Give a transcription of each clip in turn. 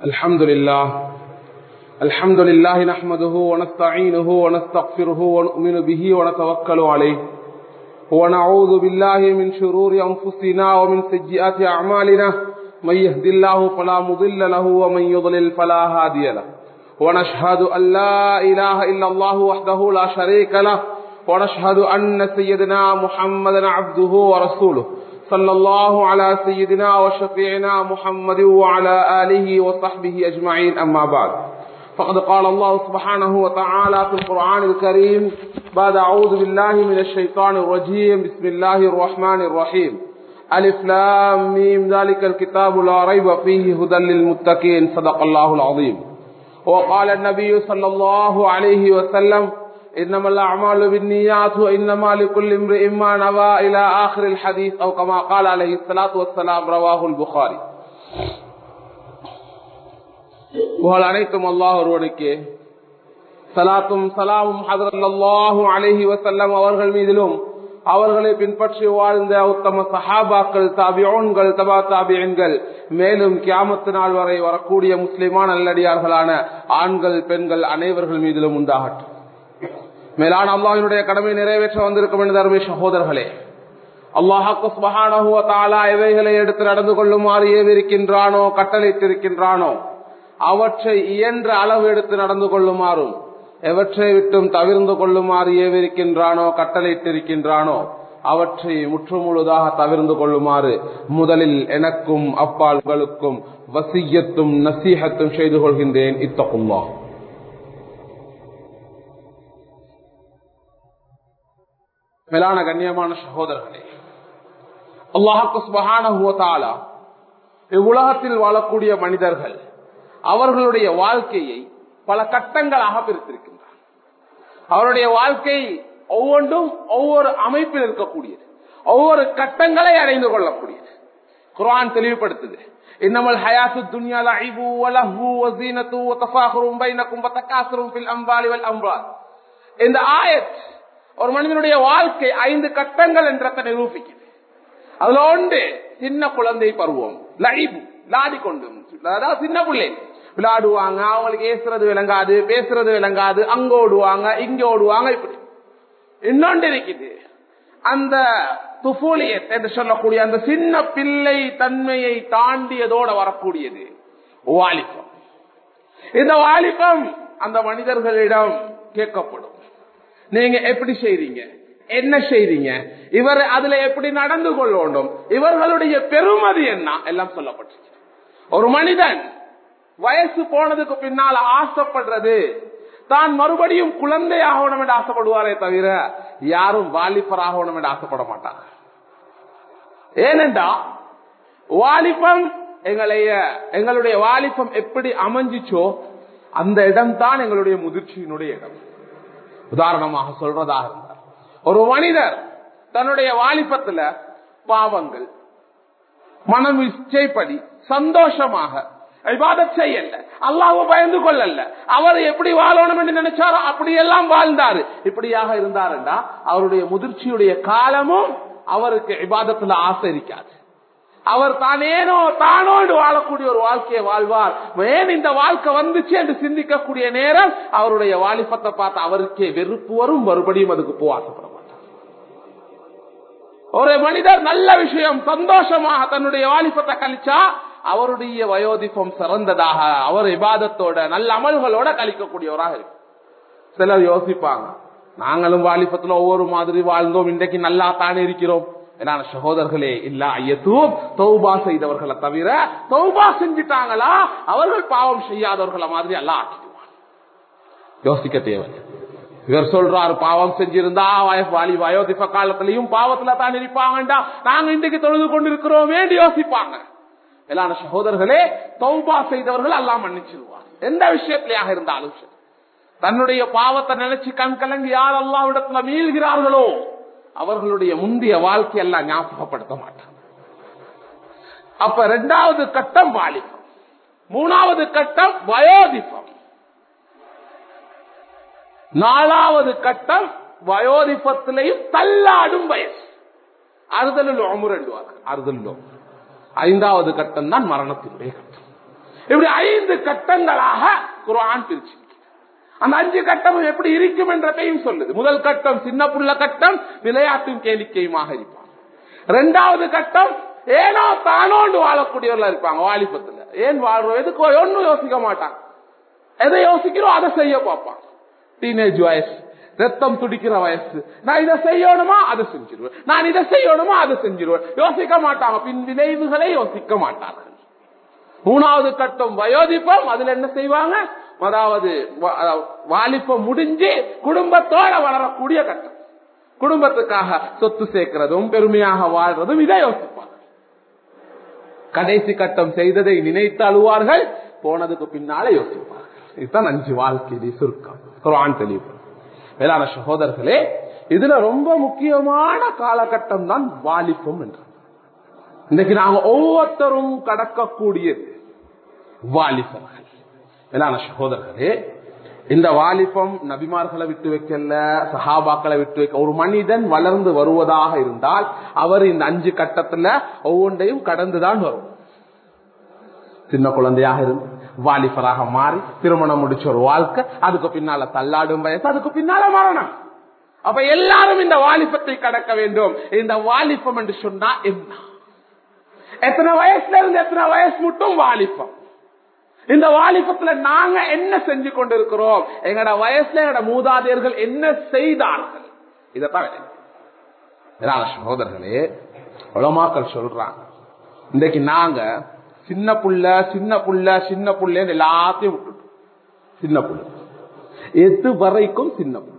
الحمد لله الحمد لله نحمده ونستعينه ونستغفره ونؤمن به ونتوكل عليه ونعوذ بالله من شرور أنفسنا ومن سيئات أعمالنا من يهد الله فلا مضل له ومن يضلل فلا هادي له ونشهد أن لا إله إلا الله وحده لا شريك له ونشهد أن سيدنا محمدا عبده ورسوله صلى الله على سيدنا وشفيعنا محمد وعلى آله وصحبه أجمعين أما بعد فقد قال الله سبحانه وتعالى في القرآن الكريم بعد أعوذ بالله من الشيطان الرجيم بسم الله الرحمن الرحيم ألف لام ميم ذلك الكتاب لا ريب فيه هدى للمتقين صدق الله العظيم وقال النبي صلى الله عليه وسلم إنما الأعمال بالنيات وإنما لكل امرئ ما نوى إلى آخر الحديث أو كما قال عليه الصلاة والسلام رواه البخاري புகழ் அனைத்தும் அல்லாஹ் ஒருவனுக்கு சலாத்தும் சலாமும் ஹதரல்லாஹு அலைஹி வசல்லம் அவர்கள் மீதிலும் அவர்களை பின்பற்றி வாழ்ந்த உத்தம சஹாபாக்கள் தாபியோன்கள் தபா தாபியன்கள் மேலும் கியாமத்து நாள் வரை வரக்கூடிய முஸ்லிமான நல்லடியார்களான ஆண்கள் பெண்கள் அனைவர்கள் மீதிலும் உண்டாகட்டும் மேலான அல்லாஹினுடைய கடமை நிறைவேற்ற வந்திருக்கும் என்று அருமை சகோதரர்களே அல்லாஹாக்கு சுபஹானஹுவ தாலா எவைகளை எடுத்து நடந்து கொள்ளுமாறு ஏவிருக்கின்றானோ கட்டளைத்திருக்கின்றானோ அவற்றை இயன்ற அளவு எடுத்து நடந்து கொள்ளுமாறும் எவற்றை விட்டும் தவிர்ந்து கொள்ளுமாறு ஏவிருக்கின்றானோ கட்டளையிட்டிருக்கின்றானோ அவற்றை முற்றுமுழுதாக தவிர்ந்து கொள்ளுமாறு முதலில் எனக்கும் அப்பால்களுக்கும் வசியத்தும் நசீகத்தும் செய்து கொள்கின்றேன் இத்தகுல்லா மேலான கண்ணியமான சகோதரர்களே அல்லாஹாக்கு சுபஹான இவ்வுலகத்தில் வாழக்கூடிய மனிதர்கள் அவர்களுடைய வாழ்க்கையை பல கட்டங்களாக பிரித்திருக்கின்றார் அவருடைய வாழ்க்கை ஒவ்வொன்றும் ஒவ்வொரு அமைப்பில் இருக்கக்கூடியது ஒவ்வொரு கட்டங்களை அடைந்து கொள்ளக்கூடியது குரான் தெளிவுபடுத்துது இன்னமல் ஹயாசு துன்யால ஐபு வலஹு வஸீனத்து வதஃபாகுரும் பைனக்கும் வதகாசுரும் ஃபில் அம்வாலி வல் அம்வால் இந்த ஆயத் ஒரு மனிதனுடைய வாழ்க்கை ஐந்து கட்டங்கள் என்றதை நிரூபிக்குது அதுல ஒன்று சின்ன குழந்தை பருவம் லைபு லாடி கொண்டு அதாவது சின்ன பிள்ளை விளையாடுவாங்க அவங்களுக்கு ஏசுறது விளங்காது பேசுறது விளங்காது அங்க ஓடுவாங்க இங்க ஓடுவாங்க இப்படி இன்னொன்று இருக்குது அந்த துஃபூலியத் என்று சொல்லக்கூடிய அந்த சின்ன பிள்ளை தன்மையை தாண்டியதோட வரக்கூடியது வாலிபம் இந்த வாலிபம் அந்த மனிதர்களிடம் கேட்கப்படும் நீங்க எப்படி செய்றீங்க என்ன செய்றீங்க இவர் அதுல எப்படி நடந்து கொள்ளணும் இவர்களுடைய பெருமதி என்ன எல்லாம் சொல்லப்பட்டிருக்கு ஒரு மனிதன் வயசு போனதுக்கு பின்னால் ஆசைப்படுறது தான் மறுபடியும் குழந்தை ஆகணும் என்று ஆசைப்படுவாரே தவிர யாரும் வாலிபர் ஆகணும் என்று ஆசைப்பட மாட்டாங்க ஏனென்றா வாலிபம் எங்களைய எங்களுடைய வாலிபம் எப்படி அமைஞ்சிச்சோ அந்த இடம் தான் எங்களுடைய முதிர்ச்சியினுடைய இடம் உதாரணமாக சொல்றதாக இருந்தார் ஒரு மனிதர் தன்னுடைய வாலிபத்துல பாவங்கள் மனம் இச்சைப்படி சந்தோஷமாக விவாதம் செய்யல அல்லாஹ் பயந்து கொள்ளல அவர் எப்படி வாழணும் என்று நினைச்சாரோ அப்படியெல்லாம் வாழ்ந்தாரு இப்படியாக இருந்தாருண்டா அவருடைய முதிர்ச்சியுடைய காலமும் அவருக்கு விவாதத்துல ஆசை இருக்காது அவர் தானேனோ தானோ என்று வாழக்கூடிய ஒரு வாழ்க்கையை வாழ்வார் ஏன் இந்த வாழ்க்கை வந்துச்சு என்று சிந்திக்கக்கூடிய நேரம் அவருடைய வாலிபத்தை பார்த்து அவருக்கே வெறுப்பு வரும் மறுபடியும் அதுக்கு போக ஆசைப்பட மாட்டார் ஒரு மனிதர் நல்ல விஷயம் சந்தோஷமாக தன்னுடைய வாலிபத்தை கழிச்சா அவருடைய வயோதிபம் சிறந்ததாக அவர் விவாதத்தோட நல்ல அமல்களோட கழிக்கக்கூடியவராக இருக்கு சிலர் யோசிப்பாங்க நாங்களும் வாலிபத்துல ஒவ்வொரு மாதிரி வாழ்ந்தோம் இன்றைக்கு நல்லா தானே இருக்கிறோம் என்னான சகோதரர்களே இல்ல ஐயத்தும் தௌபா செய்தவர்களை தவிர தௌபா செஞ்சுட்டாங்களா அவர்கள் பாவம் செய்யாதவர்களை மாதிரி எல்லாம் ஆக்கிடுவாங்க யோசிக்க தேவை இவர் சொல்றாரு பாவம் செஞ்சிருந்தா வாலி வயோதிப காலத்திலையும் பாவத்துல தான் இருப்பாங்கண்டா நாங்க இன்றைக்கு தொழுது கொண்டிருக்கிறோம் வேண்டி யோசிப்பாங்க எல்லான சகோதரர்களே தௌபா செய்தவர்கள் எல்லாம் மன்னிச்சிருவார் எந்த விஷயத்திலேயாக இருந்தாலும் சரி தன்னுடைய பாவத்தை நினைச்சு கண் கலங்கி யார் அல்லாவிடத்துல மீள்கிறார்களோ அவர்களுடைய முந்தைய வாழ்க்கையெல்லாம் ஞாபகப்படுத்த மாட்டாங்க அப்ப ரெண்டாவது கட்டம் வாலிபம் மூணாவது கட்டம் வயோதிபம் நாலாவது கட்டம் வயோதிபத்திலையும் தள்ளாடும் வயசு அறுதலில் அமுரண்டுவார் அறுதலில் ஐந்தாவது கட்டம் தான் மரணத்தினுடைய கட்டம் இப்படி ஐந்து கட்டங்களாக குரான் பிரிச்சு அந்த அஞ்சு கட்டம் எப்படி இருக்கும் என்றதையும் சொல்லுது முதல் கட்டம் சின்ன புள்ள கட்டம் விளையாட்டும் கேளிக்கையுமாக இருப்பாங்க இரண்டாவது கட்டம் ஏனோ தானோண்டு வாழக்கூடியவர்களா இருப்பாங்க வாலிபத்துல ஏன் வாழ்றோம் எதுக்கு ஒன்னும் யோசிக்க மாட்டாங்க எதை யோசிக்கிறோம் அதை செய்ய பார்ப்பாங்க டீனேஜ் வயசு ரத்தம் துடிக்கிற வயசு நான் இதை செய்யணுமா அதை செஞ்சிருவேன் நான் இதை செய்யணுமா அதை செஞ்சிருவேன் யோசிக்க மாட்டாங்க பின் விளைவுகளை யோசிக்க மாட்டார்கள் மூணாவது கட்டம் வயோதிப்பம் அதுல என்ன செய்வாங்க அதாவது வாலிப்பம் முடிஞ்சு குடும்பத்தோட வளரக்கூடிய கட்டம் குடும்பத்துக்காக சொத்து சேர்க்கிறதும் பெருமையாக வாழ்றதும் இதை யோசிப்பாங்க கடைசி கட்டம் செய்ததை நினைத்து அழுவார்கள் போனதுக்கு பின்னாலே யோசிப்பார்கள் இதுதான் அஞ்சு வாழ்க்கை சுருக்கம் குரான் தெளிவு வேளாண் சகோதரர்களே இதுல ரொம்ப முக்கியமான காலகட்டம் தான் வாலிப்பம் என்று இன்னைக்கு நாங்க ஒவ்வொருத்தரும் கடக்கக்கூடியது வாலிபர்கள் வேளாண் சகோதரர்களே இந்த வாலிபம் நபிமார்களை விட்டு வைக்கல சஹாபாக்களை விட்டு வைக்க ஒரு மனிதன் வளர்ந்து வருவதாக இருந்தால் அவர் இந்த அஞ்சு கட்டத்துல ஒவ்வொன்றையும் கடந்துதான் வரும் சின்ன குழந்தையாக இருந்து வாலிபராக மாறி திருமணம் முடிச்ச ஒரு வாழ்க்கை அதுக்கு பின்னால தள்ளாடும் வயசு அதுக்கு பின்னால மரணம் அப்ப எல்லாரும் இந்த வாலிபத்தை கடக்க வேண்டும் இந்த வாலிபம் என்று சொன்னா என்ன எத்தனை வயசுல இருந்து எத்தனை வயசு மட்டும் வாலிபம் இந்த வாலிபத்துல நாங்க என்ன செஞ்சு கொண்டிருக்கிறோம் எங்கட வயசுல எங்கட மூதாதையர்கள் என்ன செய்தார்கள் இதைத்தான் சகோதரர்களே உலமாக்கள் சொல்றாங்க இன்றைக்கு நாங்க சின்ன புள்ள சின்ன புள்ள சின்ன புள்ள எல்லாத்தையும் விட்டுட்டோம் சின்ன புள்ள எது வரைக்கும் சின்ன புள்ள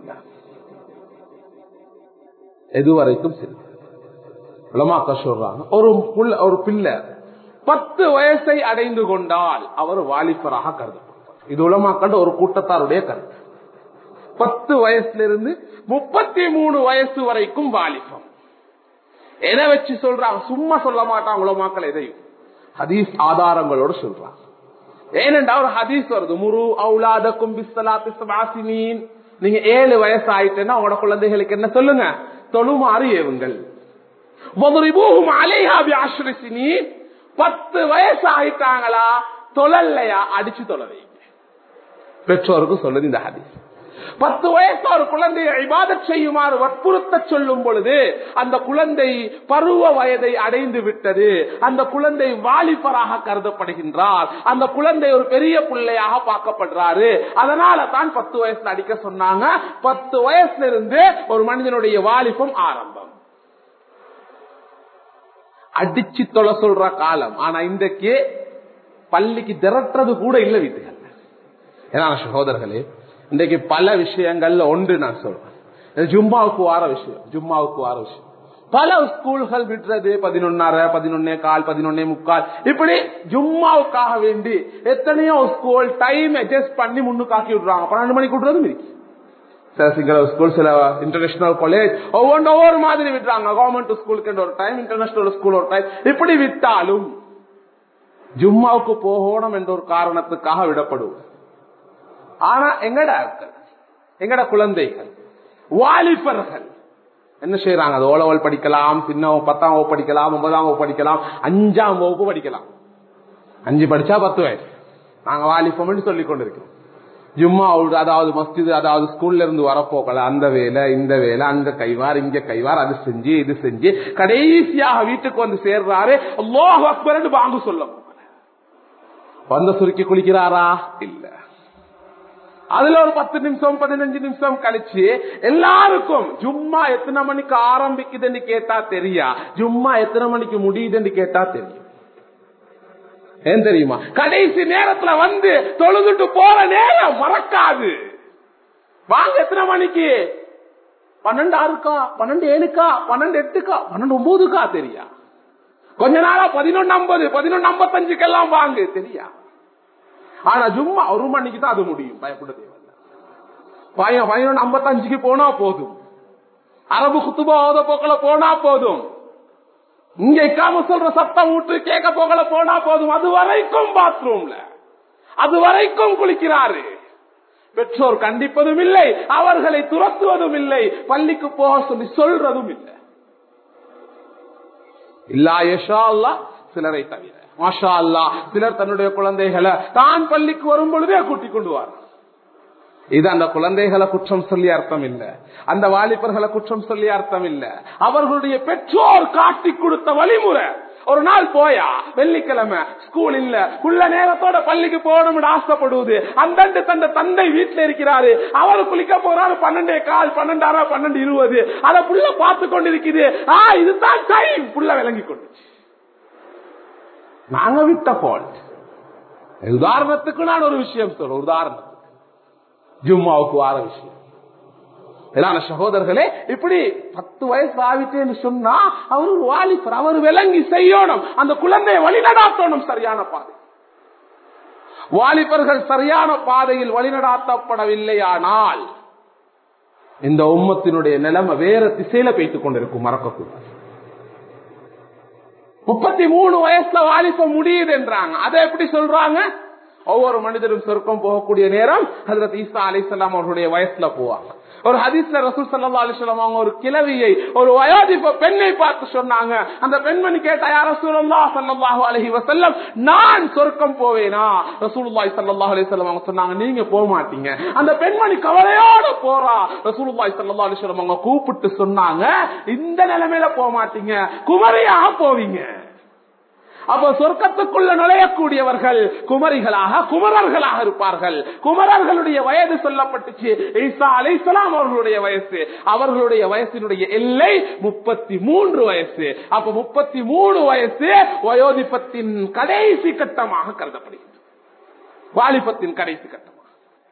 எது வரைக்கும் சின்ன உலமாக்க சொல்றாங்க ஒரு புள்ள ஒரு பிள்ளை பத்து வயசை அடைந்து கொண்டால் அவர் வாலிபராக கருதப்படுவார் இது உலமாக்கண்ட ஒரு கூட்டத்தாருடைய கருத்து பத்து வயசுல இருந்து முப்பத்தி மூணு வயசு வரைக்கும் வாலிபம் எதை வச்சு சொல்றாங்க சும்மா சொல்ல மாட்டாங்க உலமாக்கள் எதையும் ஹதீஸ் ஆதாரங்களோடு சொல்றாங்க ஏனென்றா ஒரு ஹதீஸ் வருது முரு அவுலாதக்கும் பிஸ்தலாத்தின் நீங்க ஏழு வயசு ஆயிட்டேன்னா உங்களோட குழந்தைகளுக்கு என்ன சொல்லுங்க தொழுமாறு ஏவுங்கள் பத்து வயசு ஆயிட்டாங்களா தொழல்லையா அடிச்சு தொலை பெற்றோருக்கு சொல்லுது இந்த ஹதீஸ் பத்து வயசு ஒரு குழந்தையை இபாத செய்யுமாறு வற்புறுத்த சொல்லும் பொழுது அந்த குழந்தை பருவ வயதை அடைந்து விட்டது அந்த குழந்தை வாலிபராக கருதப்படுகின்றார் அந்த குழந்தை ஒரு பெரிய பிள்ளையாக பார்க்கப்படுறாரு அதனால தான் பத்து வயசுல அடிக்க சொன்னாங்க பத்து வயசுல இருந்து ஒரு மனிதனுடைய வாலிபம் ஆரம்பம் அடிச்சு தொலை சொல்ற காலம் ஆனா இன்றைக்கு பள்ளிக்கு திரட்டுறது கூட இல்ல வீட்டுகள் ஏன்னா சகோதரர்களே இன்றைக்கு பல விஷயங்கள்ல ஒன்று நான் சொல்றேன் ஜும்மாவுக்கு வார விஷயம் ஜும்மாவுக்கு வார விஷயம் பல ஸ்கூல்கள் விட்டுறது பதினொன்னரை பதினொன்னே கால் பதினொன்னே முக்கால் இப்படி ஜும்மாவுக்காக வேண்டி எத்தனையோ ஸ்கூல் டைம் அட்ஜஸ்ட் பண்ணி முன்னுக்காக்கி விடுறாங்க பன்னெண்டு மணிக்கு விடுறதும் இருக்கு சில சிங்கள ஸ்கூல் சில இன்டர்நேஷனல் காலேஜ் ஒவ்வொன்று ஒவ்வொரு மாதிரி விட்டுறாங்க கவர்மெண்ட் ஸ்கூலுக்கு ஒரு டைம் இன்டர்நேஷனல் ஸ்கூல் ஒரு டைம் இப்படி விட்டாலும் ஜும்மாவுக்கு போகணும் என்ற ஒரு காரணத்துக்காக விடப்படுவது ஆனா எங்கட எங்கட குழந்தைகள் வாலிபர்கள் என்ன செய்யறாங்க அது ஓலவல் படிக்கலாம் சின்ன பத்தாம் வகுப்பு படிக்கலாம் ஒன்பதாம் வகுப்பு படிக்கலாம் அஞ்சாம் வகுப்பு படிக்கலாம் அஞ்சு படிச்சா பத்து வயசு நாங்க வாலிபம் சொல்லிக் கொண்டிருக்கிறோம் ஜும்மா அதாவது மஸ்ஜிது அதாவது ஸ்கூல்ல இருந்து வரப்போக்கல அந்த வேலை இந்த வேலை அங்க கைவார் இங்க கைவார் அது செஞ்சு இது செஞ்சு கடைசியாக வீட்டுக்கு வந்து சேர்றாரு அல்லாஹ் அக்பர் பாங்கு சொல்ல வந்த சுருக்கி குளிக்கிறாரா இல்ல அதுல ஒரு பத்து நிமிஷம் பதினஞ்சு நிமிஷம் கழிச்சு எல்லாருக்கும் ஜும்மா எத்தனை மணிக்கு ஆரம்பிக்குதுன்னு கேட்டா தெரியா ஜும்மா எத்தனை மணிக்கு முடியுதுன்னு கேட்டா தெரியும் ஏன் தெரியுமா கடைசி நேரத்துல வந்து தொழுதுட்டு போற நேரம் மறக்காது வாங்க எத்தனை மணிக்கு பன்னெண்டு ஆறுக்கா பன்னெண்டு ஏழுக்கா பன்னெண்டு எட்டுக்கா பன்னெண்டு ஒன்பதுக்கா தெரியா கொஞ்ச நாளா பதினொன்னு ஐம்பது பதினொன்னு ஐம்பத்தஞ்சுக்கெல்லாம் வாங்கு தெரியா ஆனா சும்மா ஒரு மணிக்கு தான் அது முடியும் பயப்பட தேவையில்ல பதினொன்னு ஐம்பத்தஞ்சுக்கு போனா போதும் அரபு குத்துபா ஓத போக்கல போனா போதும் இங்க இக்காம சொல்ற சத்தம் விட்டு கேட்க போகல போனா போதும் அது வரைக்கும் பாத்ரூம்ல அது வரைக்கும் குளிக்கிறாரு பெற்றோர் கண்டிப்பதும் இல்லை அவர்களை துரத்துவதும் இல்லை பள்ளிக்கு போக சொல்லி சொல்றதும் இல்லை இல்லா யஷா அல்லா சிலரை தவிர மாஷா அல்லா சிலர் தன்னுடைய குழந்தைகளை தான் பள்ளிக்கு வரும் பொழுதே கூட்டிக் கொண்டு வார் இது அந்த குழந்தைகளை குற்றம் சொல்லி அர்த்தம் இல்ல அந்த வாலிபர்களை குற்றம் சொல்லி அர்த்தம் இல்ல அவர்களுடைய பெற்றோர் காட்டி கொடுத்த வழிமுறை ஒரு நாள் போயா வெள்ளிக்கிழமை ஸ்கூல் இல்ல உள்ள நேரத்தோட பள்ளிக்கு போகணும்னு ஆசைப்படுவது அந்த தந்த தந்தை வீட்டுல இருக்கிறாரு அவரு குளிக்க போறாரு பன்னெண்டே கால் பன்னெண்டாரா பன்னெண்டு இருபது அத புள்ள பார்த்து கொண்டு இருக்குது ஆ இதுதான் டைம் புள்ள விளங்கி கொண்டு நாங்க விட்ட ஃபால்ட் உதாரணத்துக்கு நான் ஒரு விஷயம் சொல்றேன் உதாரணத்துக்கு ஜும்மாவுக்கு வார விஷயம் மேலான சகோதரர்களே இப்படி பத்து வயசு ஆகிட்டேன்னு சொன்னா அவர் வாலிபர் அவர் விளங்கி செய்யணும் அந்த குழந்தையை வழிநடாத்தணும் சரியான பாதை வாலிபர்கள் சரியான பாதையில் வழிநடாத்தப்படவில்லையானால் இந்த உம்மத்தினுடைய நிலைமை வேற திசையில பேசிக் கொண்டிருக்கும் மறக்கக்கூடாது முப்பத்தி மூணு வயசுல வாலிபம் முடியுது என்றாங்க அதை எப்படி சொல்றாங்க ஒவ்வொரு மனிதரும் சொர்க்கம் போகக்கூடிய நேரம் ஹசரத் ஈசா அலிசல்லாம் அவர்களுடைய வயசுல போவாங்க ஒரு ஹதீஸ்ல ரசூல் சல்லா அலிஸ்லாம் அவங்க ஒரு கிழவியை ஒரு வயோதிப்ப பெண்ணை பார்த்து சொன்னாங்க அந்த பெண்மணி கேட்டா யார் ரசூலுல்லா சல்லாஹு அலஹி வசல்லம் நான் சொர்க்கம் போவேனா ரசூலுல்லாய் சல்லாஹ் அலிஸ்லாம் அவங்க சொன்னாங்க நீங்க போக மாட்டீங்க அந்த பெண்மணி கவலையோட போறா ரசூலுல்லாய் சல்லா அலிஸ்லாம் அவங்க கூப்பிட்டு சொன்னாங்க இந்த நிலைமையில போக மாட்டீங்க குமரியாக போவீங்க அப்போ சொர்க்கத்துக்குள்ள நுழையக்கூடியவர்கள் குமரிகளாக குமரர்களாக இருப்பார்கள் குமரர்களுடைய வயது சொல்லப்பட்டுச்சு ஈசா அலைசலாம் அவர்களுடைய வயசு அவர்களுடைய வயசினுடைய எல்லை முப்பத்தி மூன்று வயசு அப்ப முப்பத்தி மூணு வயசு வயோதிபத்தின் கடைசி கட்டமாக கருதப்படுகிறது வாலிபத்தின் கடைசி கட்டமாக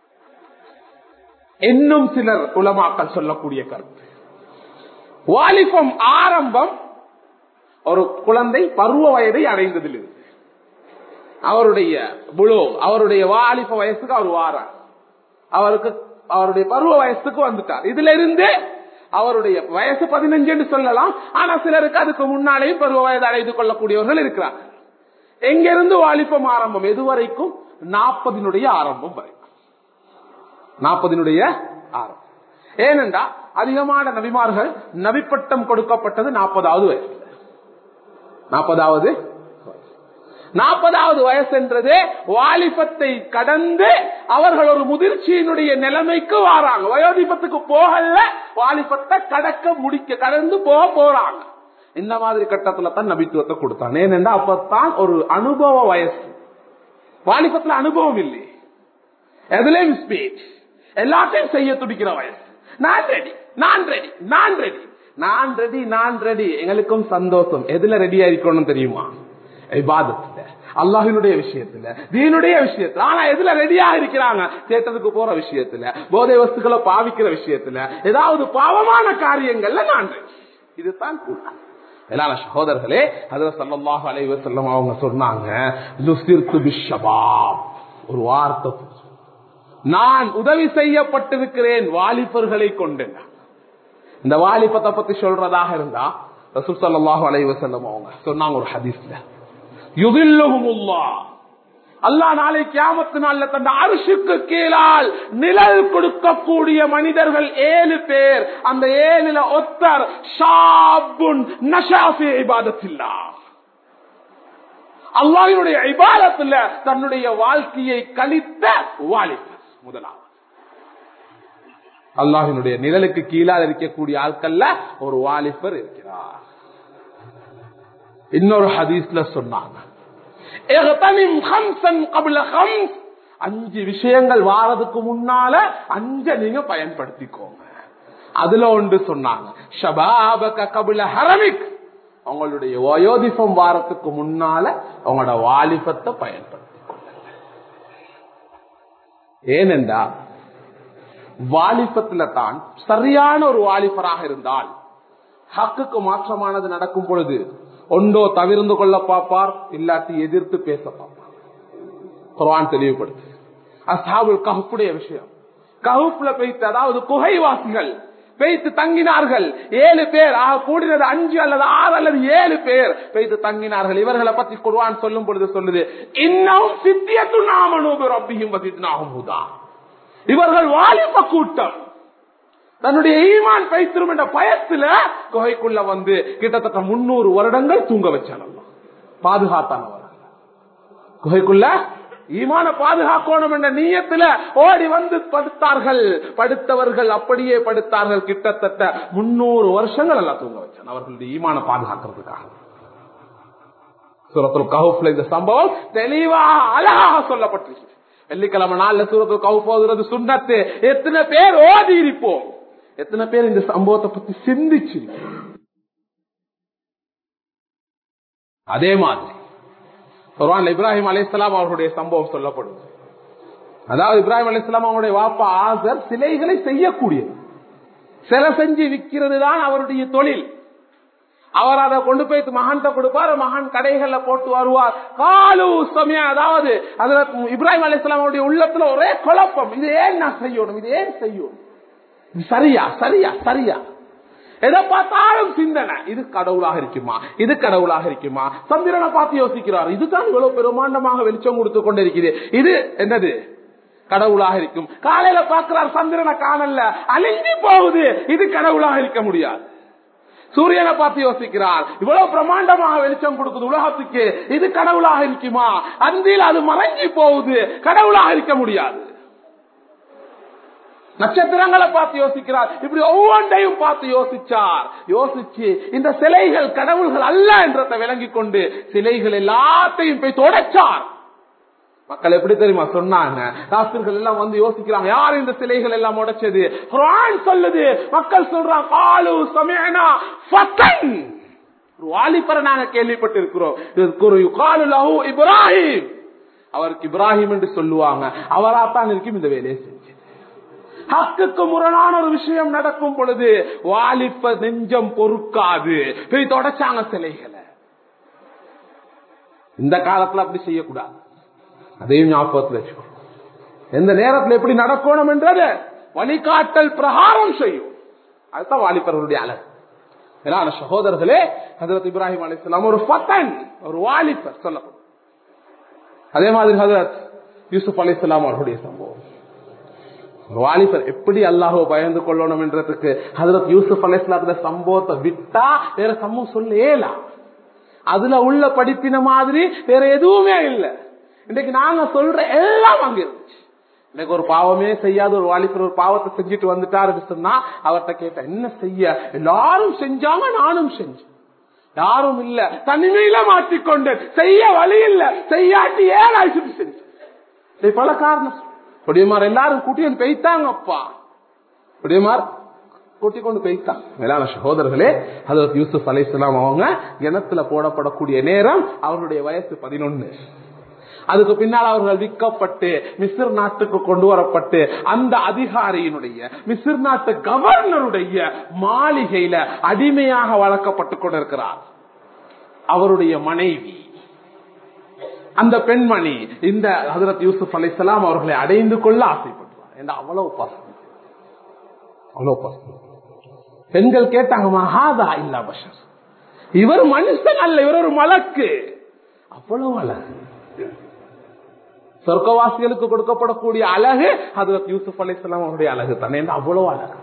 இன்னும் சிலர் உலமாக்கள் சொல்லக்கூடிய கருத்து வாலிபம் ஆரம்பம் ஒரு குழந்தை பருவ வயதை அடைந்ததிலிருந்து அவருடைய புலோ அவருடைய வாலிப வயசுக்கு அவர் வாரார் அவருக்கு அவருடைய பருவ வயசுக்கு வந்துட்டார் இதுல இருந்து அவருடைய வயசு பதினஞ்சுன்னு சொல்லலாம் ஆனா சிலருக்கு அதுக்கு முன்னாலேயும் பருவ வயது அடைந்து கொள்ளக்கூடியவர்கள் இருக்கிறார்கள் எங்கிருந்து வாலிபம் ஆரம்பம் எதுவரைக்கும் நாற்பதினுடைய ஆரம்பம் வரை நாற்பதினுடைய ஆரம்பம் ஏனென்றா அதிகமான நபிமார்கள் நபிப்பட்டம் கொடுக்கப்பட்டது நாற்பதாவது வயசு நாற்பதாவது நாற்பதாவது வயசு என்றது வாலிபத்தை கடந்து அவர்கள் ஒரு முதிர்ச்சியினுடைய நிலைமைக்கு வராங்க வயோதிபத்துக்கு போகல வாலிபத்தை கடக்க முடிக்க கடந்து போக போறாங்க இந்த மாதிரி கட்டத்துல தான் நபித்துவத்தை கொடுத்தான் ஏனென்றா அப்பத்தான் ஒரு அனுபவ வயசு வாலிபத்துல அனுபவம் இல்லை எதுலேயும் ஸ்பீச் எல்லாத்தையும் செய்ய துடிக்கிற வயசு நான் ரெடி நான் ரெடி நான் ரெடி நான் ரெடி நான் ரெடி எங்களுக்கும் சந்தோஷம் எதுல ரெடியா இருக்கணும் தெரியுமா இபாதத்துல அல்லாஹினுடைய விஷயத்துல தீனுடைய விஷயத்துல ஆனா எதுல ரெடியா இருக்கிறாங்க தேட்டத்துக்கு போற விஷயத்துல போதை வஸ்துக்களை பாவிக்கிற விஷயத்துல ஏதாவது பாவமான காரியங்கள்ல நான் ரெடி இதுதான் கூட்டம் எல்லா சகோதரர்களே அதுல சல்லாஹ் அலைவ செல்லம் அவங்க சொன்னாங்க ஒரு வார்த்தை நான் உதவி செய்யப்பட்டிருக்கிறேன் வாலிபர்களை கொண்டு இந்த வாலிபத்தை பத்தி சொல்றதாக இருந்தா ரசூல் சல்லாஹூ அலைவ செல்லம் அவங்க சொன்னாங்க ஒரு ஹதீஸ்ல யுகில்லுகுமுல்லா அல்லா நாளை கியாமத்து நாள்ல தந்த அரிசுக்கு கீழால் நிழல் கொடுக்கக்கூடிய மனிதர்கள் ஏழு பேர் அந்த ஏழுல ஒத்தர் ஷாபுன் நஷாஃபி இபாதத்தில்லா அல்லாஹினுடைய இபாதத்துல தன்னுடைய வாழ்க்கையை கழித்த வாலிபர் முதலாவது அல்லாஹினுடைய நிழலுக்கு கீழால் இருக்கக்கூடிய ஆட்கள்ல ஒரு வாலிபர் இருக்கிறார் இன்னொரு ஹதீஸ்ல சொன்னாங்க அஞ்சு விஷயங்கள் வாரதுக்கு முன்னால அஞ்ச நீங்க பயன்படுத்திக்கோங்க அதுல ஒன்று சொன்னாங்க ஷபாபக கபில ஹரமிக் அவங்களுடைய வயோதிபம் வாரத்துக்கு முன்னால அவங்களோட வாலிபத்தை பயன்படுத்திக்கோங்க ஏனென்றா வாலிபத்துல தான் சரியான ஒரு வாலிபராக இருந்தால் ஹக்குக்கு மாற்றமானது நடக்கும் பொழுது ஒன்றோ தவிர்ந்து கொள்ள பார்ப்பார் இல்லாட்டி எதிர்த்து பேச பார்ப்பார் குரான் தெளிவுபடுத்து அசாபுல் கஹப்புடைய விஷயம் கஹுப்ல பெய்த்து அதாவது குகைவாசிகள் பெய்த்து தங்கினார்கள் ஏழு பேர் ஆக கூடினது அஞ்சு அல்லது ஆறு அல்லது ஏழு பேர் பெய்து தங்கினார்கள் இவர்களை பத்தி குர்வான் சொல்லும் பொழுது சொல்லுது இன்னும் சித்தியத்து நாமனூபு ரப்பியும் வசித்னாகும் இவர்கள் வாலிப கூட்டம் தன்னுடைய ஈமான் பைத்திரும் என்ற பயத்துல குகைக்குள்ள வந்து கிட்டத்தட்ட முன்னூறு வருடங்கள் தூங்க வச்சான் பாதுகாத்தானவர்கள் குகைக்குள்ள ஈமான பாதுகாக்கணும் என்ற நீயத்துல ஓடி வந்து படுத்தார்கள் படுத்தவர்கள் அப்படியே படுத்தார்கள் கிட்டத்தட்ட முன்னூறு வருஷங்கள் எல்லாம் தூங்க வச்சான் அவர்களுடைய ஈமான பாதுகாக்கிறதுக்காக சூரத்துல் கஹுப்ல இந்த சம்பவம் தெளிவாக அழகாக சொல்லப்பட்டிருக்கு வெள்ளிக்கிழமை நாள்ல சூரத்துல் கஹுப் ஓதுறது சுண்ணத்து எத்தனை பேர் ஓதி இருப்போம் எத்தனை பேர் இந்த சம்பவத்தை பத்தி சிந்திச்சு அதே மாதிரி குர்ஆன்ல இப்ராஹிம் அலைஹிஸ்ஸலாம் அவர்களுடைய சம்பவம் சொல்லப்படுது அதாவது இப்ராஹிம் அலைஹிஸ்ஸலாம் அவருடைய வாப்பா ஆசர் சிலைகளை செய்யக்கூடியது சிலை செஞ்சு விற்கிறது தான் அவருடைய தொழில் அவர் அதை கொண்டு போய் மகான்கிட்ட கொடுப்பார் மகான் கடைகள்ல போட்டு வருவார் காலு சமயம் அதாவது அதுல இப்ராஹிம் அலிஸ்லாம் அவருடைய உள்ளத்துல ஒரே குழப்பம் இது ஏன் நான் செய்யணும் இது ஏன் செய்யணும் இது சரியா சரியா சரியா எதை பார்த்தாலும் சிந்தனை இது கடவுளாக இருக்குமா இது கடவுளாக இருக்குமா சந்திரனை பார்த்து யோசிக்கிறார் இதுதான் இவ்வளவு பெருமாண்டமாக வெளிச்சம் கொடுத்து கொண்டிருக்குது இது என்னது கடவுளாக இருக்கும் காலையில பார்க்கிறார் சந்திரனை காணல அழிஞ்சு போகுது இது கடவுளாக இருக்க முடியாது சூரியனை பார்த்து யோசிக்கிறார் இவ்வளவு பிரமாண்டமாக வெளிச்சம் கொடுக்குது உலகத்துக்கு இது கடவுளாக இருக்குமா அந்தில் அது மறைஞ்சி போகுது கடவுளாக இருக்க முடியாது நட்சத்திரங்களை பார்த்து யோசிக்கிறார் இப்படி ஒவ்வொன்றையும் பார்த்து யோசிச்சார் யோசிச்சு இந்த சிலைகள் கடவுள்கள் அல்ல என்றதை விளங்கி கொண்டு சிலைகள் எல்லாத்தையும் போய் தொடச்சார் மக்கள் எப்படி தெரியுமா சொன்னாங்க ராஸ்தர்கள் எல்லாம் வந்து யோசிக்கிறாங்க யார் இந்த சிலைகள் எல்லாம் உடைச்சது குரான் சொல்லுது மக்கள் சொல்றாங்க காலு சமேனா ஃபத்தன் ஒரு வாலிபரை நாங்க கேள்விப்பட்டிருக்கிறோம் இதுக்கு ஒரு யுகாலு லஹு இப்ராஹிம் அவருக்கு இப்ராஹிம் என்று சொல்லுவாங்க அவராத்தான் இருக்கும் இந்த வேலையை செஞ்சு ஹக்குக்கு முரணான ஒரு விஷயம் நடக்கும் பொழுது வாலிப்ப நெஞ்சம் பொறுக்காது போய் தொடச்சாங்க சிலைகளை இந்த காலத்துல அப்படி செய்யக்கூடாது அதையும் ஞாபகத்தில் வச்சுக்கோ எந்த நேரத்தில் எப்படி நடக்கணும் என்றது வழிகாட்டல் பிரகாரம் செய்யும் அதுதான் வாலிபர்களுடைய அழகு மேலான சகோதரர்களே ஹசரத் இப்ராஹிம் அலிஸ்லாம் ஒரு பத்தன் ஒரு வாலிபர் சொல்லப்படும் அதே மாதிரி ஹசரத் யூசுப் அலிஸ்லாம் அவர்களுடைய சம்பவம் ஒரு வாலிபர் எப்படி அல்லாஹோ பயந்து கொள்ளணும் என்றதுக்கு ஹசரத் யூசுப் அலிஸ்லாத்துல சம்பவத்தை விட்டா வேற சம்பவம் சொல்ல ஏலா அதுல உள்ள படிப்பின மாதிரி வேற எதுவுமே இல்லை இன்னைக்கு நாங்க சொல்ற எல்லாம் அங்க இருந்துச்சு இன்னைக்கு ஒரு பாவமே செய்யாத ஒரு வாலிபர் ஒரு பாவத்தை செஞ்சுட்டு வந்துட்டாருன்னு சொன்னா அவர்கிட்ட கேட்ட என்ன செய்ய எல்லாரும் செஞ்சாங்க நானும் செஞ்சேன் யாரும் இல்ல தனிமையில மாற்றிக்கொண்டு செய்ய வழி இல்ல செய்யாட்டி ஏன் அழைச்சிட்டு செஞ்சேன் பல காரணம் பொடியமார் எல்லாரும் கூட்டியன் பெய்த்தாங்கப்பா பொடியமார் கூட்டி கொண்டு போய்த்தான் மேலான சகோதரர்களே அதற்கு யூசுப் அலிஸ்லாம் அவங்க கிணத்துல போடப்படக்கூடிய நேரம் அவருடைய வயசு பதினொன்னு அதுக்கு பின்னால் அவர்கள் விற்கப்பட்டு மிஸ்ர் நாட்டுக்கு கொண்டு வரப்பட்டு அந்த அதிகாரியினுடைய மிஸ்ர் நாட்டு கவர்னருடைய மாளிகையில அடிமையாக வளர்க்கப்பட்டு கொண்டிருக்கிறார் அவருடைய மனைவி அந்த பெண்மணி இந்த ஹசரத் யூசுப் அலிசலாம் அவர்களை அடைந்து கொள்ள ஆசைப்படுவார் என்ற அவ்வளவு பசங்க அவ்வளவு பசங்க பெண்கள் கேட்டாங்க மகாதா இல்லா பஷர் இவர் மனுஷன் அல்ல இவர் ஒரு மலக்கு அவ்வளவு அழகு சொர்க்கவாசிகளுக்கு கொடுக்கப்படக்கூடிய அழகு ஹசரத் யூசுப் அலிஸ்லாம் அவருடைய அழகு தானே அவ்வளவு அழகு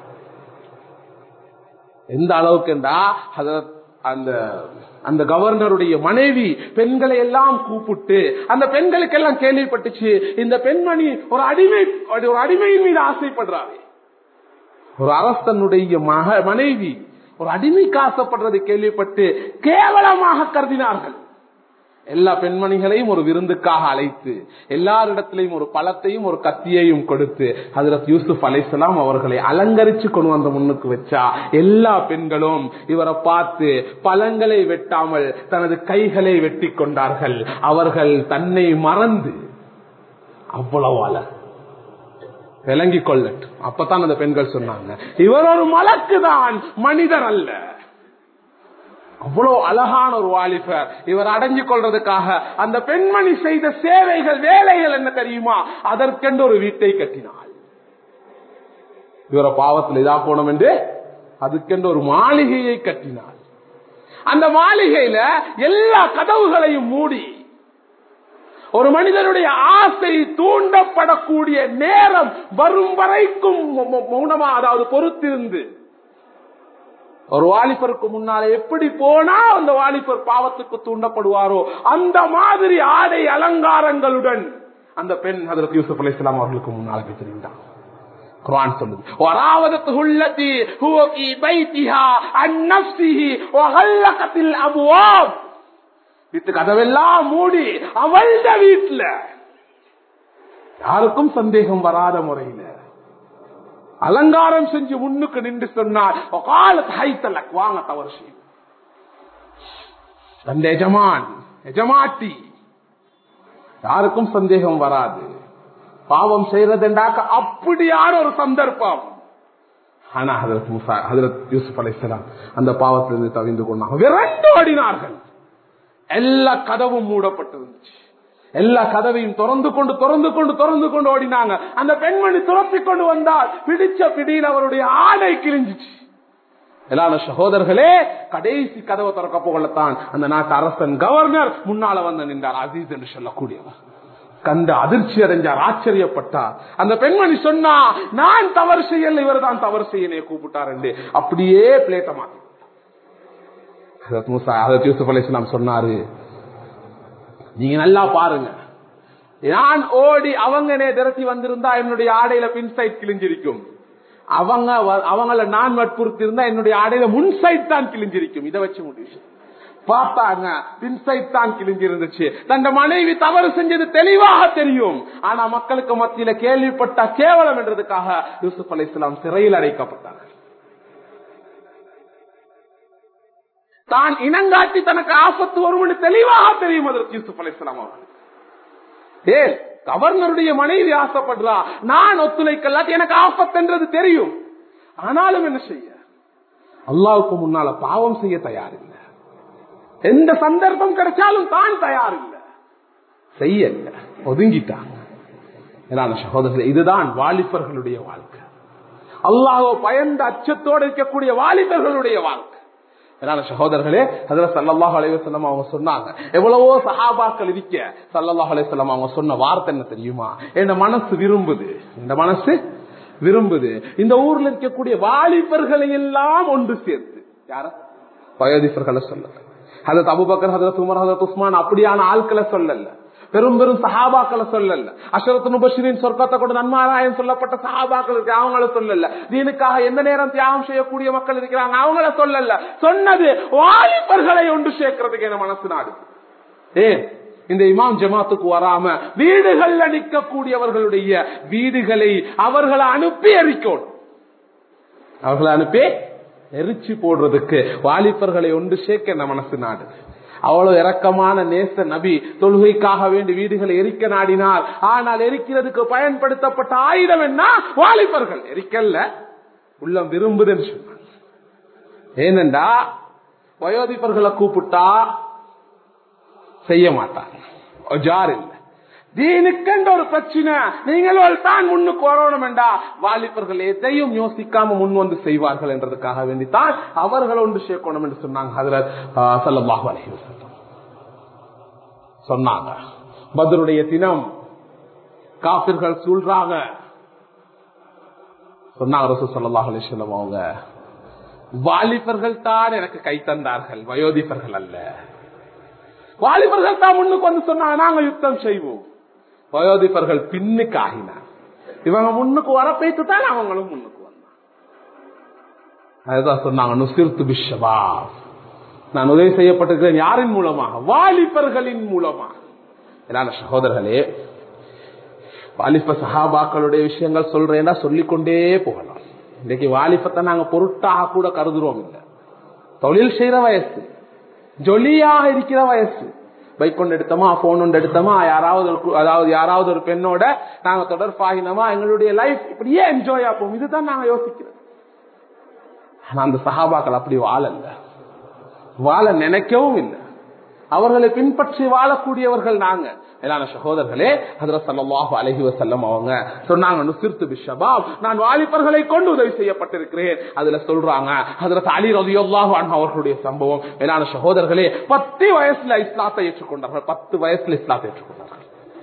எந்த அளவுக்கு என்றா ஹசரத் அந்த அந்த கவர்னருடைய மனைவி பெண்களை எல்லாம் கூப்பிட்டு அந்த பெண்களுக்கு எல்லாம் கேள்விப்பட்டுச்சு இந்த பெண்மணி ஒரு அடிமை ஒரு அடிமையின் மீது ஆசைப்படுறாரு ஒரு அரசனுடைய மக மனைவி ஒரு அடிமைக்கு ஆசைப்படுறது கேள்விப்பட்டு கேவலமாக கருதினார்கள் எல்லா பெண்மணிகளையும் ஒரு விருந்துக்காக அழைத்து எல்லாரிடத்திலையும் ஒரு பழத்தையும் ஒரு கத்தியையும் கொடுத்து ஹசரத் யூசுப் அலைசலாம் அவர்களை அலங்கரிச்சு கொண்டு வந்த முன்னுக்கு வச்சா எல்லா பெண்களும் இவரை பார்த்து பழங்களை வெட்டாமல் தனது கைகளை வெட்டி கொண்டார்கள் அவர்கள் தன்னை மறந்து அவ்வளவு அழகு விளங்கிக் கொள்ளட்டும் அப்பதான் அந்த பெண்கள் சொன்னாங்க இவர் ஒரு மலக்கு தான் மனிதர் அல்ல அவ்வளவு அழகான ஒரு வாலிபர் இவர் அடைஞ்சு கொள்றதுக்காக அந்த பெண்மணி செய்த சேவைகள் வேலைகள் என்ன தெரியுமா அதற்கென்று ஒரு வீட்டை கட்டினாள் இவரை பாவத்தில் இதா போனோம் என்று அதுக்கென்று ஒரு மாளிகையை கட்டினாள் அந்த மாளிகையில எல்லா கதவுகளையும் மூடி ஒரு மனிதனுடைய ஆசை தூண்டப்படக்கூடிய நேரம் வரும் வரைக்கும் மௌனமா அதாவது பொறுத்திருந்து ஒரு வாலிபருக்கு முன்னால எப்படி போனா அந்த வாலிபர் பாவத்துக்கு தூண்டப்படுவாரோ அந்த மாதிரி ஆடை அலங்காரங்களுடன் அந்த பெண் அதற்கு யூசுப் அலி இஸ்லாம் அவர்களுக்கு முன்னால போய் தெரிந்தார் குர்ஆன் சொல்லுது وراودته التي هو في بيتها عن نفسه وغلقت الابواب வீட்டு கதவெல்லாம் மூடி அவள்ட வீட்டுல யாருக்கும் சந்தேகம் வராத முறையில அலங்காரம் செஞ்சு முன்னுக்கு நின்று சொன்னார் காலத் ஹைத்தலக் வாங்க தவறு செய்யும் தந்த எஜமான் எஜமாட்டி யாருக்கும் சந்தேகம் வராது பாவம் செய்யறதுண்டாக்க அப்படியான ஒரு சந்தர்ப்பம் ஆனா ஹதரத் முசா ஹதரத் யூசுப் அலைசலாம் அந்த பாவத்திலிருந்து தவிந்து கொண்டாங்க விரண்டு ஓடினார்கள் எல்லா கதவும் மூடப்பட்டிருந்துச்சு எல்லா கதவையும் திறந்து கொண்டு திறந்து கொண்டு திறந்து கொண்டு ஓடினாங்க அந்த பெண்மணி துரத்தி கொண்டு வந்தால் பிடிச்ச பிடியில் அவருடைய ஆடை கிழிஞ்சிச்சு எல்லான சகோதரர்களே கடைசி கதவை திறக்க போகலத்தான் அந்த நாட்டு அரசன் கவர்னர் முன்னால வந்து நின்றார் அசீஸ் என்று சொல்லக்கூடியவர் கண்டு அதிர்ச்சி அடைஞ்சார் ஆச்சரியப்பட்டார் அந்த பெண்மணி சொன்னா நான் தவறு செய்யல இவர் தான் தவறு செய்ய கூப்பிட்டார் என்று அப்படியே பிளேட்ட மாத்தி யூசுப் அலி இஸ்லாம் சொன்னாரு நீங்க நல்லா பாருங்க நான் ஓடி அவங்க திரட்டி வந்திருந்தா என்னுடைய ஆடையில பின் சைட் கிழிஞ்சிருக்கும் அவங்க அவங்கள நான் வற்புறுத்தி இருந்தா என்னுடைய ஆடையில முன் சைட் தான் கிழிஞ்சிருக்கும் இதை வச்சு முடிவு பார்த்தாங்க பின்சைட் தான் கிழிஞ்சிருந்துச்சு தன் மனைவி தவறு செஞ்சது தெளிவாக தெரியும் ஆனா மக்களுக்கு மத்தியில கேள்விப்பட்ட கேவலம் என்றதுக்காக யூசுப் அலி இஸ்லாம் சிறையில் அடைக்கப்பட்டார்கள் தான் இனங்காட்டி தனக்கு ஆபத்து வரும்னு தெளிவாக தெரியும் அதற்கு யூசுப் அலி இஸ்லாம் அவர்கள் ஏ கவர்னருடைய மனைவி ஆசைப்படுறா நான் ஒத்துழைக்கலாட்டி எனக்கு ஆபத்துன்றது தெரியும் ஆனாலும் என்ன செய்ய அல்லாவுக்கு முன்னால பாவம் செய்ய தயாரில்லை எந்த சந்தர்ப்பம் கிடைச்சாலும் தான் தயார் இல்லை செய்யல ஒதுங்கிட்டாங்க சகோதரர்கள் இதுதான் வாலிபர்களுடைய வாழ்க்கை அல்லாஹோ பயந்த அச்சத்தோடு இருக்கக்கூடிய வாலிபர்களுடைய வாழ்க்கை சகோதரர்களே அதுல சல்லாஹ் அலைவசல்லம் அவங்க சொன்னாங்க எவ்வளவோ சஹாபாக்கள் இருக்க சல்லாஹ் அலைவசல்லம் அவங்க சொன்ன வார்த்தை என்ன தெரியுமா என் மனசு விரும்புது இந்த மனசு விரும்புது இந்த ஊர்ல இருக்கக்கூடிய வாலிபர்களை எல்லாம் ஒன்று சேர்த்து யார வயோதிபர்களை சொல்லல ஹதரத் அபுபக்கர் ஹதரத் உமர் ஹதரத் உஸ்மான் அப்படியான ஆட்களை சொல்லல பெரும் பெரும் சஹாபாக்களை சொல்லல அஷரத் முபஷிரின் சொர்க்கத்தை கொண்டு நன்மாராயம் சொல்லப்பட்ட சஹாபாக்கள் இருக்கு அவங்கள சொல்லல தீனுக்காக எந்த நேரம் தியாகம் செய்யக்கூடிய மக்கள் இருக்கிறாங்க அவங்கள சொல்லல சொன்னது வாலிபர்களை ஒன்று சேர்க்கறதுக்கு என்ன மனசு நாடு ஏன் இந்த இமாம் ஜமாத்துக்கு வராம வீடுகள்ல நிற்கக்கூடியவர்களுடைய வீடுகளை அவர்களை அனுப்பி எரிக்கணும் அவர்களை அனுப்பி எரிச்சு போடுறதுக்கு வாலிபர்களை ஒன்று சேர்க்க என்ன மனசு நாடு அவ்வளவு இரக்கமான நேச நபி தொழுகைக்காக வேண்டி வீடுகளை எரிக்க நாடினார் ஆனால் எரிக்கிறதுக்கு பயன்படுத்தப்பட்ட ஆயுதம் என்ன வாலிபர்கள் எரிக்கல்ல உள்ளம் விரும்புதுன்னு சொன்னாங்க ஏனென்றா வயோதிபர்களை கூப்பிட்டா செய்ய மாட்டாங்க ஜார் இல்லை தீனுக்கென்ற ஒரு பிரச்சனை நீங்களோடு தான் முன்னுக்கு வரணும் என்றா வாலிபர்கள் எதையும் யோசிக்காம முன் வந்து செய்வார்கள் என்றதுக்காக வேண்டித்தான் அவர்கள் ஒன்று சேர்க்கணும் என்று சொன்னாங்க ஹதரத் சல்லாஹு அலஹி சொன்னாங்க பதருடைய தினம் காபிர்கள் சூழ்றாங்க சொன்னாங்க ரசூ சல்லாஹ் அலிஸ்லம் அவங்க வாலிபர்கள் தான் எனக்கு கை தந்தார்கள் வயோதிபர்கள் அல்ல வாலிபர்கள் தான் முன்னுக்கு வந்து சொன்னாங்க நாங்க யுத்தம் செய்வோம் வயோதிபர்கள் பின்னுக்கு ஆகினார் இவங்க முன்னுக்கு வர பேத்து தான் அவங்களும் முன்னுக்கு வந்தாங்க அதுதான் சொன்னாங்க நுசிர்த்து பிஷபா நான் உதவி செய்யப்பட்டிருக்கிறேன் யாரின் மூலமாக வாலிபர்களின் மூலமாக என்னால சகோதரர்களே வாலிப சஹாபாக்களுடைய விஷயங்கள் சொல்றேன்னா சொல்லிக்கொண்டே போகலாம் இன்னைக்கு வாலிபத்தை நாங்க பொருட்டாக கூட கருதுறோம் இல்லை தொழில் செய்யற வயசு ஜொலியாக இருக்கிற வயசு பைக் கொண்டு எடுத்தோமா போன் ஒன்று எடுத்தோமா யாராவது ஒரு அதாவது யாராவது ஒரு பெண்ணோட நாங்க தொடர்பாகினோமா எங்களுடைய லைஃப் இப்படியே என்ஜாய் ஆப்போம் இதுதான் நாங்க யோசிக்கிறோம் ஆனா அந்த சகாபாக்கள் அப்படி வாழல்ல வாழ நினைக்கவும் இல்லை அவர்களை பின்பற்றி வாழக்கூடியவர்கள் நாங்க மேலான சகோதரர்களே அதுல சல்லாஹு அலஹி வசல்லம் அவங்க சொன்னாங்க நுசிர்த்து பிஷபாப் நான் வாலிபர்களை கொண்டு உதவி செய்யப்பட்டிருக்கிறேன் அதுல சொல்றாங்க அதுல அலி ரதியுல்லாஹு அன்ஹு அவர்களுடைய சம்பவம் மேலான சகோதரர்களே பத்து வயசுல இஸ்லாத்தை ஏற்றுக்கொண்டார்கள் பத்து வயசுல இஸ்லாத்தை ஏற்றுக்கொண்டார்கள்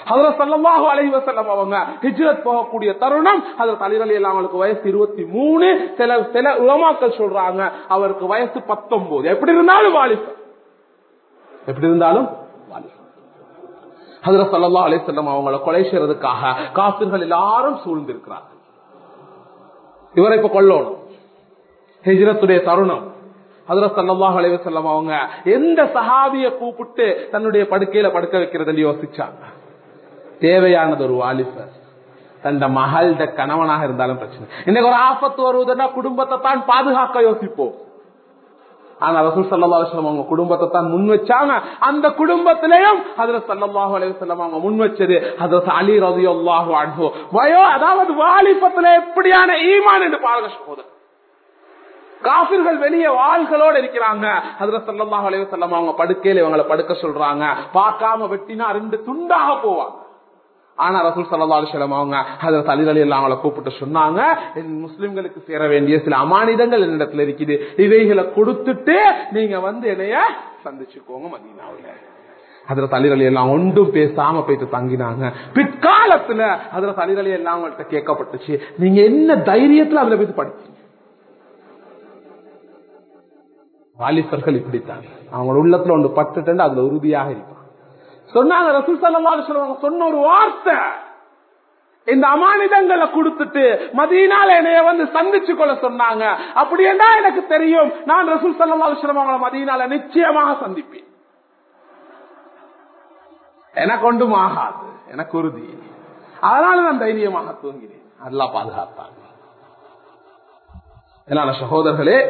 அதுல சல்லல்லாஹு அலைஹி வஸல்லம் அவங்க ஹிஜ்ரத் போகக்கூடிய தருணம் அதுல தலைவலி எல்லாம் அவங்களுக்கு வயசு இருபத்தி மூணு சில சில உலமாக்கள் சொல்றாங்க அவருக்கு வயசு பத்தொன்பது எப்படி இருந்தாலும் வாலிபர் எப்படி இருந்தாலும் வாலிபர் அதுல சல்லல்லாஹு அலைஹி வஸல்லம் அவங்களை கொலை செய்யறதுக்காக காபிர்கள் எல்லாரும் சூழ்ந்திருக்கிறார்கள் இவரை இப்ப கொல்லணும் ஹிஜ்ரத்துடைய தருணம் அதுல சல்லாஹ் அலைவசல்லம் அவங்க எந்த சஹாபிய கூப்பிட்டு தன்னுடைய படுக்கையில படுக்க வைக்கிறதுன்னு யோசிச்சாங்க தேவையானது ஒரு வாலிபர் தந்த மகள்ட கணவனாக இருந்தாலும் பிரச்சனை இன்னைக்கு ஒரு ஆபத்து வருவதுன்னா குடும்பத்தை தான் பாதுகாக்க யோசிப்போம் ஆனா ரசூல் சல்லா அலுவலம் அவங்க குடும்பத்தை தான் முன் வச்சாங்க அந்த குடும்பத்திலையும் அதுல சல்லல்லாஹு அலைவசல்லம் அவங்க முன் வச்சது அது அலி ரவி அல்லாஹு அன்பு வயோ அதாவது வாலிபத்துல எப்படியான ஈமான் என்று பாருங்க சகோதரர் காபிர்கள் வெளியே வாள்களோடு இருக்கிறாங்க அதுல சல்லல்லாஹு அலைஹி வஸல்லம் அவங்க படுக்கையில இவங்களை படுக்க சொல்றாங்க பார்க்காம வெட்டினா ரெண்டு துண்டாக போவாங்க ஆனா ரசூல் சல்லா அலிஸ்லாம் அவங்க அதுல தலைவலி எல்லாம் அவங்கள கூப்பிட்டு சொன்னாங்க என் முஸ்லிம்களுக்கு சேர வேண்டிய சில அமானிதங்கள் என்னிடத்துல இருக்குது இவைகளை கொடுத்துட்டு நீங்க வந்து என்னைய சந்திச்சுக்கோங்க மதீனாவில் அதுல தலைவலி எல்லாம் ஒன்றும் பேசாம போயிட்டு தங்கினாங்க பிற்காலத்துல அதுல தலைவலி எல்லாம் அவங்கள்ட்ட கேட்கப்பட்டுச்சு நீங்க என்ன தைரியத்துல அதுல போய் படிச்சீங்க வாலிபர்கள் இப்படித்தான் அவங்களோட உள்ளத்துல ஒன்று பட்டுட்டு அதுல உறுதியாக இருப்பான் சொன்னாங்க ரசூல் சல்லா சொல்லுவாங்க சொன்ன ஒரு வார்த்தை இந்த அமானிதங்களை கொடுத்துட்டு மதியனால என்னைய வந்து சந்திச்சு கொள்ள சொன்னாங்க அப்படி என்ன எனக்கு தெரியும் நான் ரசூல் சல்லா சொல்லம் அவங்கள மதியனால நிச்சயமாக சந்திப்பேன் எனக்கு ஒன்றும் ஆகாது எனக்கு உறுதி அதனால நான் தைரியமாக தூங்கினேன் நல்லா பாதுகாத்தாங்க என்னால சகோதரர்களே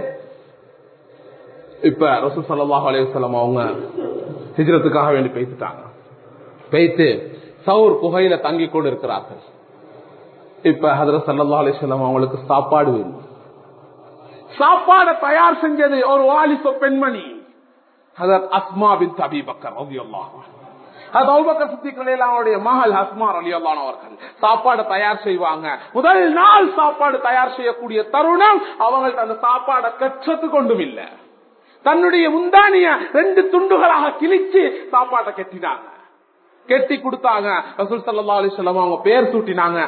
இப்ப ரசூல் சல்லாஹ் அலையம் அவங்க ஹிஜ்ரத்துக்காக வேண்டி பேசிட்டாங்க பேய்த்து சவுர் குகையில தங்கி கொண்டு இருக்கிறார்கள் இப்ப ஹதரத் சல்லா அலிஸ்லாம் அவங்களுக்கு சாப்பாடு வேணும் சாப்பாடை தயார் செஞ்சது ஒரு வாலிப பெண்மணி ஹதரத் அஸ்மா பின் தபி பக்கர் அவருடைய மகள் அஸ்மார் அலி அவர்கள் சாப்பாடு தயார் செய்வாங்க முதல் நாள் சாப்பாடு தயார் செய்யக்கூடிய தருணம் அவங்கள்ட்ட அந்த சாப்பாடை கற்றத்து கொண்டும் இல்லை தன்னுடைய முந்தானிய ரெண்டு துண்டுகளாக கிழிச்சு சாப்பாட்டை கட்டினாங்க கெட்டி கொடுத்தாங்க ரசூல் சல்லா அலிஸ்லாம் அவங்க பேர் சூட்டினாங்க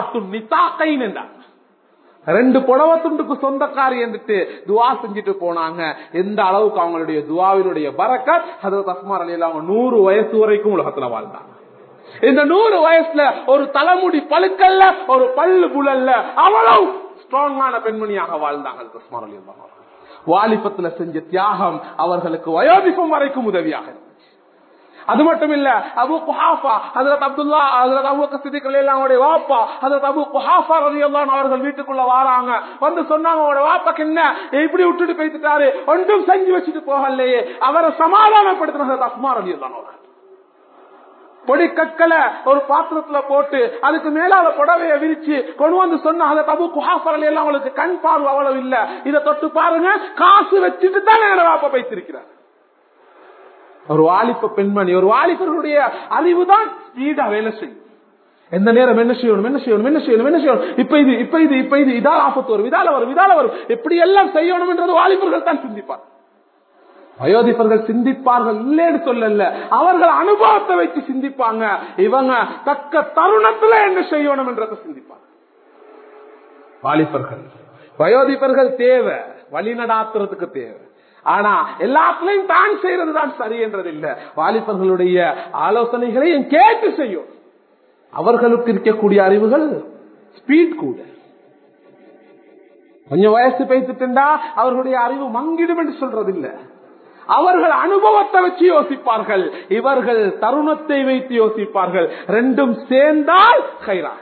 ரெண்டு புடவ துண்டுக்கு சொந்தக்காரி என்றுட்டு துவா செஞ்சுட்டு போனாங்க எந்த அளவுக்கு அவங்களுடைய துவாவினுடைய பறக்கத் அது தஸ்மார் அலி அவங்க நூறு வயசு வரைக்கும் உலகத்துல வாழ்ந்தாங்க இந்த நூறு வயசுல ஒரு தலைமுடி பழுக்கல்ல ஒரு பல்லு புழல்ல அவ்வளவு ஸ்ட்ராங்கான பெண்மணியாக வாழ்ந்தாங்க தஸ்மார் அலி வாலிபத்துல செஞ்ச தியாகம் அவர்களுக்கு வயோதிபம் வரைக்கும் உதவியாக இருந்துச்சு அது மட்டும் இல்ல அபு குஹாஃபா ஹசரத் அப்துல்லா ஹசரத் அபு கசிதிகள் எல்லாம் வாப்பா ஹசரத் அபு குஹாஃபா ரதியல்லான் அவர்கள் வீட்டுக்குள்ள வராங்க வந்து சொன்னாங்க அவரோட வாப்பாக்கு என்ன இப்படி விட்டுட்டு போயிட்டாரு ஒன்றும் செஞ்சு வச்சுட்டு போகலையே அவரை சமாதானப்படுத்தின ஹசரத் அஸ்மா ரதியல்லான் அவர்கள் பொடி கற்களை ஒரு பாத்திரத்துல போட்டு அதுக்கு மேலால புடவைய விரிச்சு கொண்டு வந்து சொன்ன அதை தபு குஹாஃபரல் எல்லாம் அவங்களுக்கு கண் பார்வை அவ்வளவு இல்ல இதை தொட்டு பாருங்க காசு வச்சுட்டு தான் என்னோட வாப்ப வைத்திருக்கிறார் ஒரு வாலிப பெண்மணி ஒரு வாலிபர்களுடைய அறிவு தான் ஸ்பீடா வேலை செய்யும் எந்த நேரம் என்ன செய்யணும் என்ன செய்யணும் என்ன செய்யணும் என்ன செய்யணும் இப்ப இது இப்ப இது இப்ப இது இதால் ஆபத்து வரும் இதால வரும் இதால வரும் எப்படி எல்லாம் செய்யணும் என்றது வாலிபர்கள் தான் சிந்திப்பார் வயோதிபர்கள் சிந்திப்பார்கள் இல்லைன்னு சொல்லல அவர்கள் அனுபவத்தை வச்சு சிந்திப்பாங்க இவங்க தக்க தருணத்துல என்ன செய்யணும் என்றதை சிந்திப்பாங்க வாலிபர்கள் வயோதிபர்கள் தேவை வழிநடாத்துறதுக்கு தேவை ஆனா எல்லாத்துலயும் தான் செய்யறது தான் சரி என்றது இல்ல வாலிபர்களுடைய ஆலோசனைகளையும் கேட்டு செய்யும் அவர்களுக்கு இருக்கக்கூடிய அறிவுகள் ஸ்பீட் கூட கொஞ்சம் வயசு பேசிட்டுண்டா அவர்களுடைய அறிவு மங்கிடும் என்று சொல்றது இல்ல அவர்கள் அனுபவத்தை வச்சு யோசிப்பார்கள் இவர்கள் தருணத்தை வைத்து யோசிப்பார்கள் ரெண்டும் சேர்ந்தால் கைராக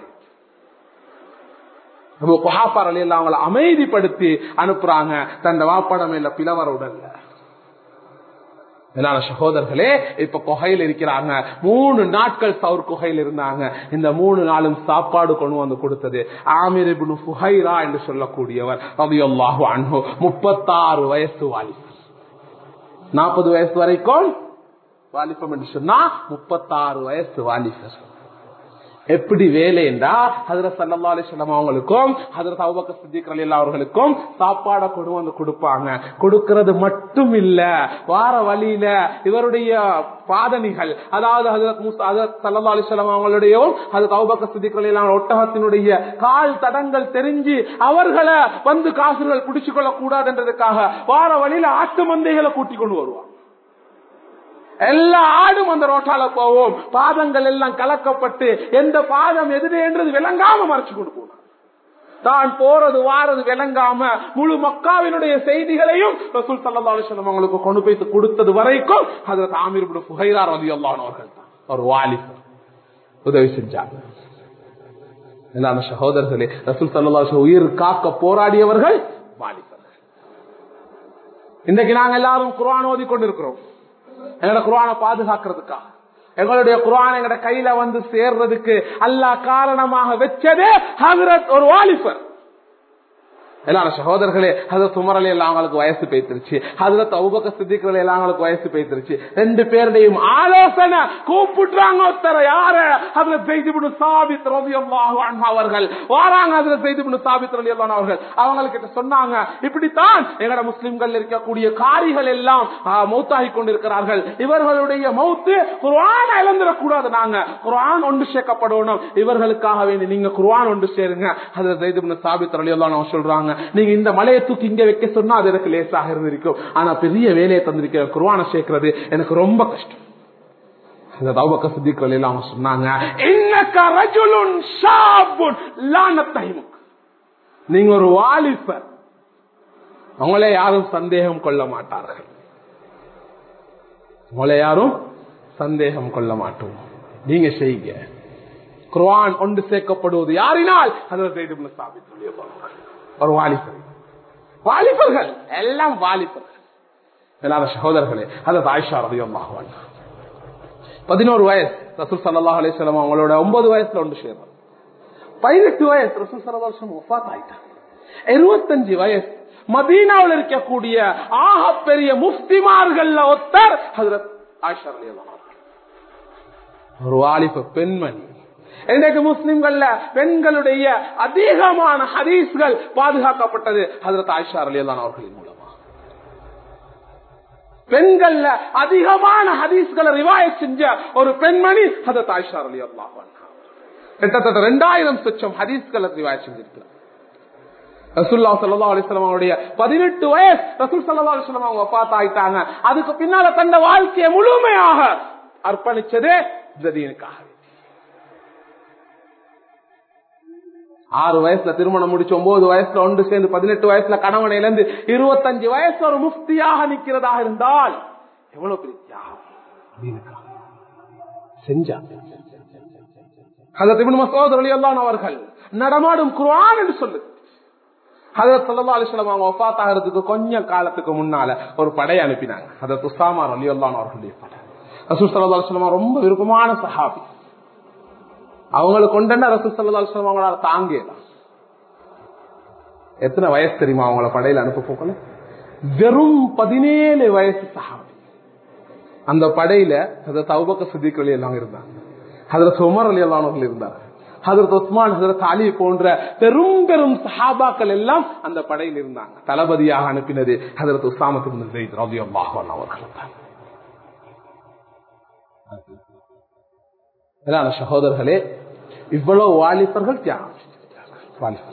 அவங்களை அமைதிப்படுத்தி அனுப்புறாங்க தன் வாப்படம் இல்ல பிளவர உடல்ல மேலான சகோதரர்களே இப்ப குகையில் இருக்கிறாங்க மூணு நாட்கள் சவுர் குகையில் இருந்தாங்க இந்த மூணு நாளும் சாப்பாடு கொண்டு வந்து கொடுத்தது ஆமிர் புஹைரா என்று சொல்லக்கூடியவர் ரபியல்லாஹு அன்ஹு முப்பத்தாறு வயசு வாலிபர் நாற்பது வயசு வரைக்கும் வாலிபம் என்று சொன்னா முப்பத்தாறு வயசு வாலிபர் எப்படி வேலைண்டா ஹதரத் சல்லா அலிஸ்லாம் அவங்களுக்கும் ஹதரத் அபுபக்கர் சித்திக் அலி அவர்களுக்கும் சாப்பாடை கொண்டு வந்து கொடுப்பாங்க கொடுக்கிறது மட்டும் இல்ல வார வழியில இவருடைய பாதணிகள் அதாவது ஹதரத் முஸ் ஹதரத் சல்லா அலிஸ்லாம் அவங்களுடையும் ஹதரத் அபுபக்கர் சித்திக் அலி ஒட்டகத்தினுடைய கால் தடங்கள் தெரிஞ்சு அவர்களை வந்து காசுகள் பிடிச்சு கொள்ள கூடாதுன்றதுக்காக வார வழியில ஆட்டு மந்தைகளை கூட்டிக் கொண்டு வருவாங்க எல்லா ஆடும் அந்த ரோட்டால போவோம் பாதங்கள் எல்லாம் கலக்கப்பட்டு எந்த பாதம் எதிரே என்றது விளங்காம மறைச்சு கொண்டு போனார் தான் போறது வாரது விளங்காம முழு மக்காவினுடைய செய்திகளையும் ரசூல் சல்லா அலிஸ்லாம் அவங்களுக்கு கொண்டு போய் கொடுத்தது வரைக்கும் அதுல தாமிர் புகைரார் ரதி அல்லானவர்கள் தான் ஒரு வாலிபர் உதவி செஞ்சாங்க எல்லான சகோதரர்களே ரசூல் சல்லா உயிர் காக்க போராடியவர்கள் வாலிபர்கள் இன்றைக்கு நாங்க எல்லாரும் குரான் ஓதி கொண்டிருக்கிறோம் எங்களோட குரானை பாதுகாக்கிறதுக்காக எங்களுடைய குரான் எங்கட கையில வந்து சேர்றதுக்கு அல்லா காரணமாக வச்சதே ஹசரத் ஒரு வாலிபர் எல்லாரும் சகோதரர்களே ஹசரத் உமர் அலி எல்லாம் அவங்களுக்கு வயசு பேய்த்திருச்சு ஹசரத் அவுபக்க சித்திகள் எல்லாம் அவங்களுக்கு வயசு பேய்த்திருச்சு ரெண்டு பேருடையும் ஆலோசனை கூப்பிட்டுறாங்க ஒருத்தர யார ஹசரத் செய்தி சாபித் ரவி அவர்கள் வாராங்க ஹசரத் செய்தி சாபித் ரவி அவர்கள் அவங்களுக்கு சொன்னாங்க இப்படித்தான் எங்கட முஸ்லிம்கள் இருக்கக்கூடிய காரிகள் எல்லாம் மௌத்தாகி கொண்டிருக்கிறார்கள் இவர்களுடைய மௌத்து குர்ஆன் இழந்துடக்கூடாது நாங்க குர்ஆன் ஒன்று சேர்க்கப்படணும் இவர்களுக்காக வேண்டி நீங்க குர்ஆன் ஒன்று சேருங்க ஹசரத் செய்தி சாபித் ரவி சொல்றாங்க நீங்க இந்த மலையை தூக்கி இங்க வைக்க சொன்னா அது எனக்கு லேசாக இருந்திருக்கும் ஆனா பெரிய வேலையை தந்திருக்கிற குருவான சேர்க்கிறது எனக்கு ரொம்ப கஷ்டம் இந்த தௌபக்க சித்திகள் எல்லாம் சொன்னாங்க நீங்க ஒரு வாலிபர் உங்களை யாரும் சந்தேகம் கொள்ள மாட்டார்கள் உங்களை யாரும் சந்தேகம் கொள்ள மாட்டோம் நீங்க செய்யுங்க குர்ஆன் ஒன்று சேர்க்கப்படுவது யாரினால் அதை செய்து ஸ்தாபித்து ஒரு வாலிபர் வாலிபர்கள் எல்லாம் வாலிபர்கள் எல்லார சகோதரர்களே அது ஆயிஷா ரதியம் பதினோரு வயசு ரசூல் சல்லா அலிஸ்லாம் அவங்களோட ஒன்பது வயசுல ஒன்று சேர்றாங்க பதினெட்டு வயசு ரசூல் சல்லா ஒஃபாத் ஆயிட்டாங்க இருபத்தஞ்சு வயசு மதீனாவில் இருக்கக்கூடிய ஆக பெரிய முஃப்திமார்கள் ஒத்தர் ஹசரத் ஆயிஷா ரலியல்லாஹு ஒரு வாலிப பெண்மணி இன்றைக்கு முஸ்லிம்கள்ல பெண்களுடைய அதிகமான ஹதீஸ்கள் பாதுகாக்கப்பட்டது ஹசரத் ஆயிஷா அலியல்லான் அவர்களின் மூலமா பெண்கள்ல அதிகமான ஹதீஸ்களை ரிவாய செஞ்ச ஒரு பெண்மணி ஹசரத் ஆயிஷா அலி அல்லாஹ் கிட்டத்தட்ட ரெண்டாயிரம் சொச்சம் ஹதீஸ்களை ரிவாய செஞ்சிருக்கிறார் ரசூல்லா சல்லா அலிஸ்லாம் அவருடைய பதினெட்டு வயசு ரசூல் சல்லா அலிஸ்லாம் அவங்க பார்த்தாயிட்டாங்க அதுக்கு பின்னால தந்த வாழ்க்கையை முழுமையாக அர்ப்பணிச்சதே ஜதீனுக்காக ஆறு வயசுல திருமணம் முடிச்சு ஒன்பது வயசுல ஒன்று சேர்ந்து பதினெட்டு வயசுல கணவனை இழந்து இருபத்தஞ்சு வயசுல ஒரு முஃப்தியாக நிக்கிறதா இருந்தால் எவ்வளவு பெரிய தியாகம் செஞ்சாங்க அவர்கள் நடமாடும் குரான் என்று சொல்லு ஹதரத் சல்லா அலிஸ்லாம் அவங்க ஒஃபாத் ஆகிறதுக்கு கொஞ்சம் காலத்துக்கு முன்னால ஒரு படையை அனுப்பினாங்க ஹதரத் உசாமா அலி அல்லான் அவர்களுடைய படை ரசூல் சல்லா அலிஸ்லாம் ரொம்ப விருப்பமான சஹாபி அவங்களை கொண்டா ரசூல் சல்லா அலிஸ்லாம் அவங்களால தாங்கலாம் எத்தனை வயசு தெரியுமா அவங்கள படையில அனுப்ப போக்கல வெறும் பதினேழு வயசு சஹாபி அந்த படையில ஹதரத் அவுபக்க சித்திக் அலி எல்லாம் இருந்தாங்க ஹதரத் உமர் அலி அல்லானவர்கள் இருந்தாங்க ஹதரத் உஸ்மான் ஹதரத் அலி போன்ற பெரும் பெரும் சஹாபாக்கள் எல்லாம் அந்த படையில் இருந்தாங்க தளபதியாக அனுப்பினது ஹதரத் உசாமத்து ஜெயித் ரவி அல்லாஹன் அவர்கள் தான் சகோதரர்களே இவ்வளவு வாலிபர்கள் தியாகம் வாலிபர்கள்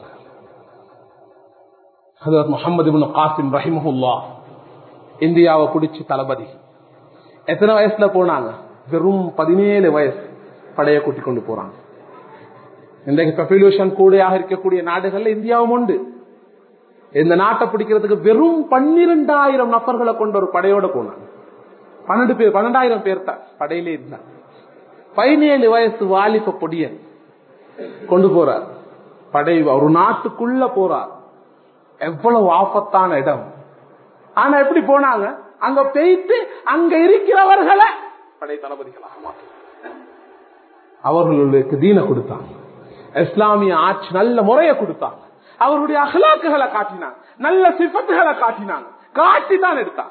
ஹதரத் முகமது இபின் காசிம் ரஹிமஹுல்லா இந்தியாவை பிடிச்சி தளபதி எத்தனை வயசுல போனாங்க வெறும் பதினேழு வயசு படையை கூட்டி கொண்டு போறாங்க இன்றைக்கு பாப்புலேஷன் கூடையாக இருக்கக்கூடிய நாடுகள்ல இந்தியாவும் உண்டு இந்த நாட்டை பிடிக்கிறதுக்கு வெறும் பன்னிரெண்டாயிரம் நபர்களை கொண்ட ஒரு படையோட போனாங்க பன்னெண்டு பேர் பன்னெண்டாயிரம் பேர் தான் படையிலே இருந்தாங்க பதினேழு வயசு வாலிப பொடியன் கொண்டு போறார் படை ஒரு நாட்டுக்குள்ள போறார் எவ்வளவு ஆபத்தான இடம் ஆனா எப்படி போனாங்க அங்க பெய்த்து அங்க இருக்கிறவர்களை படை தளபதிகளாக மாற்ற அவர்களுக்கு தீன கொடுத்தாங்க இஸ்லாமிய ஆட்சி நல்ல முறையை கொடுத்தாங்க அவருடைய அகலாக்குகளை காட்டினாங்க நல்ல சிபத்துகளை காட்டினாங்க காட்டி தான் எடுத்தாங்க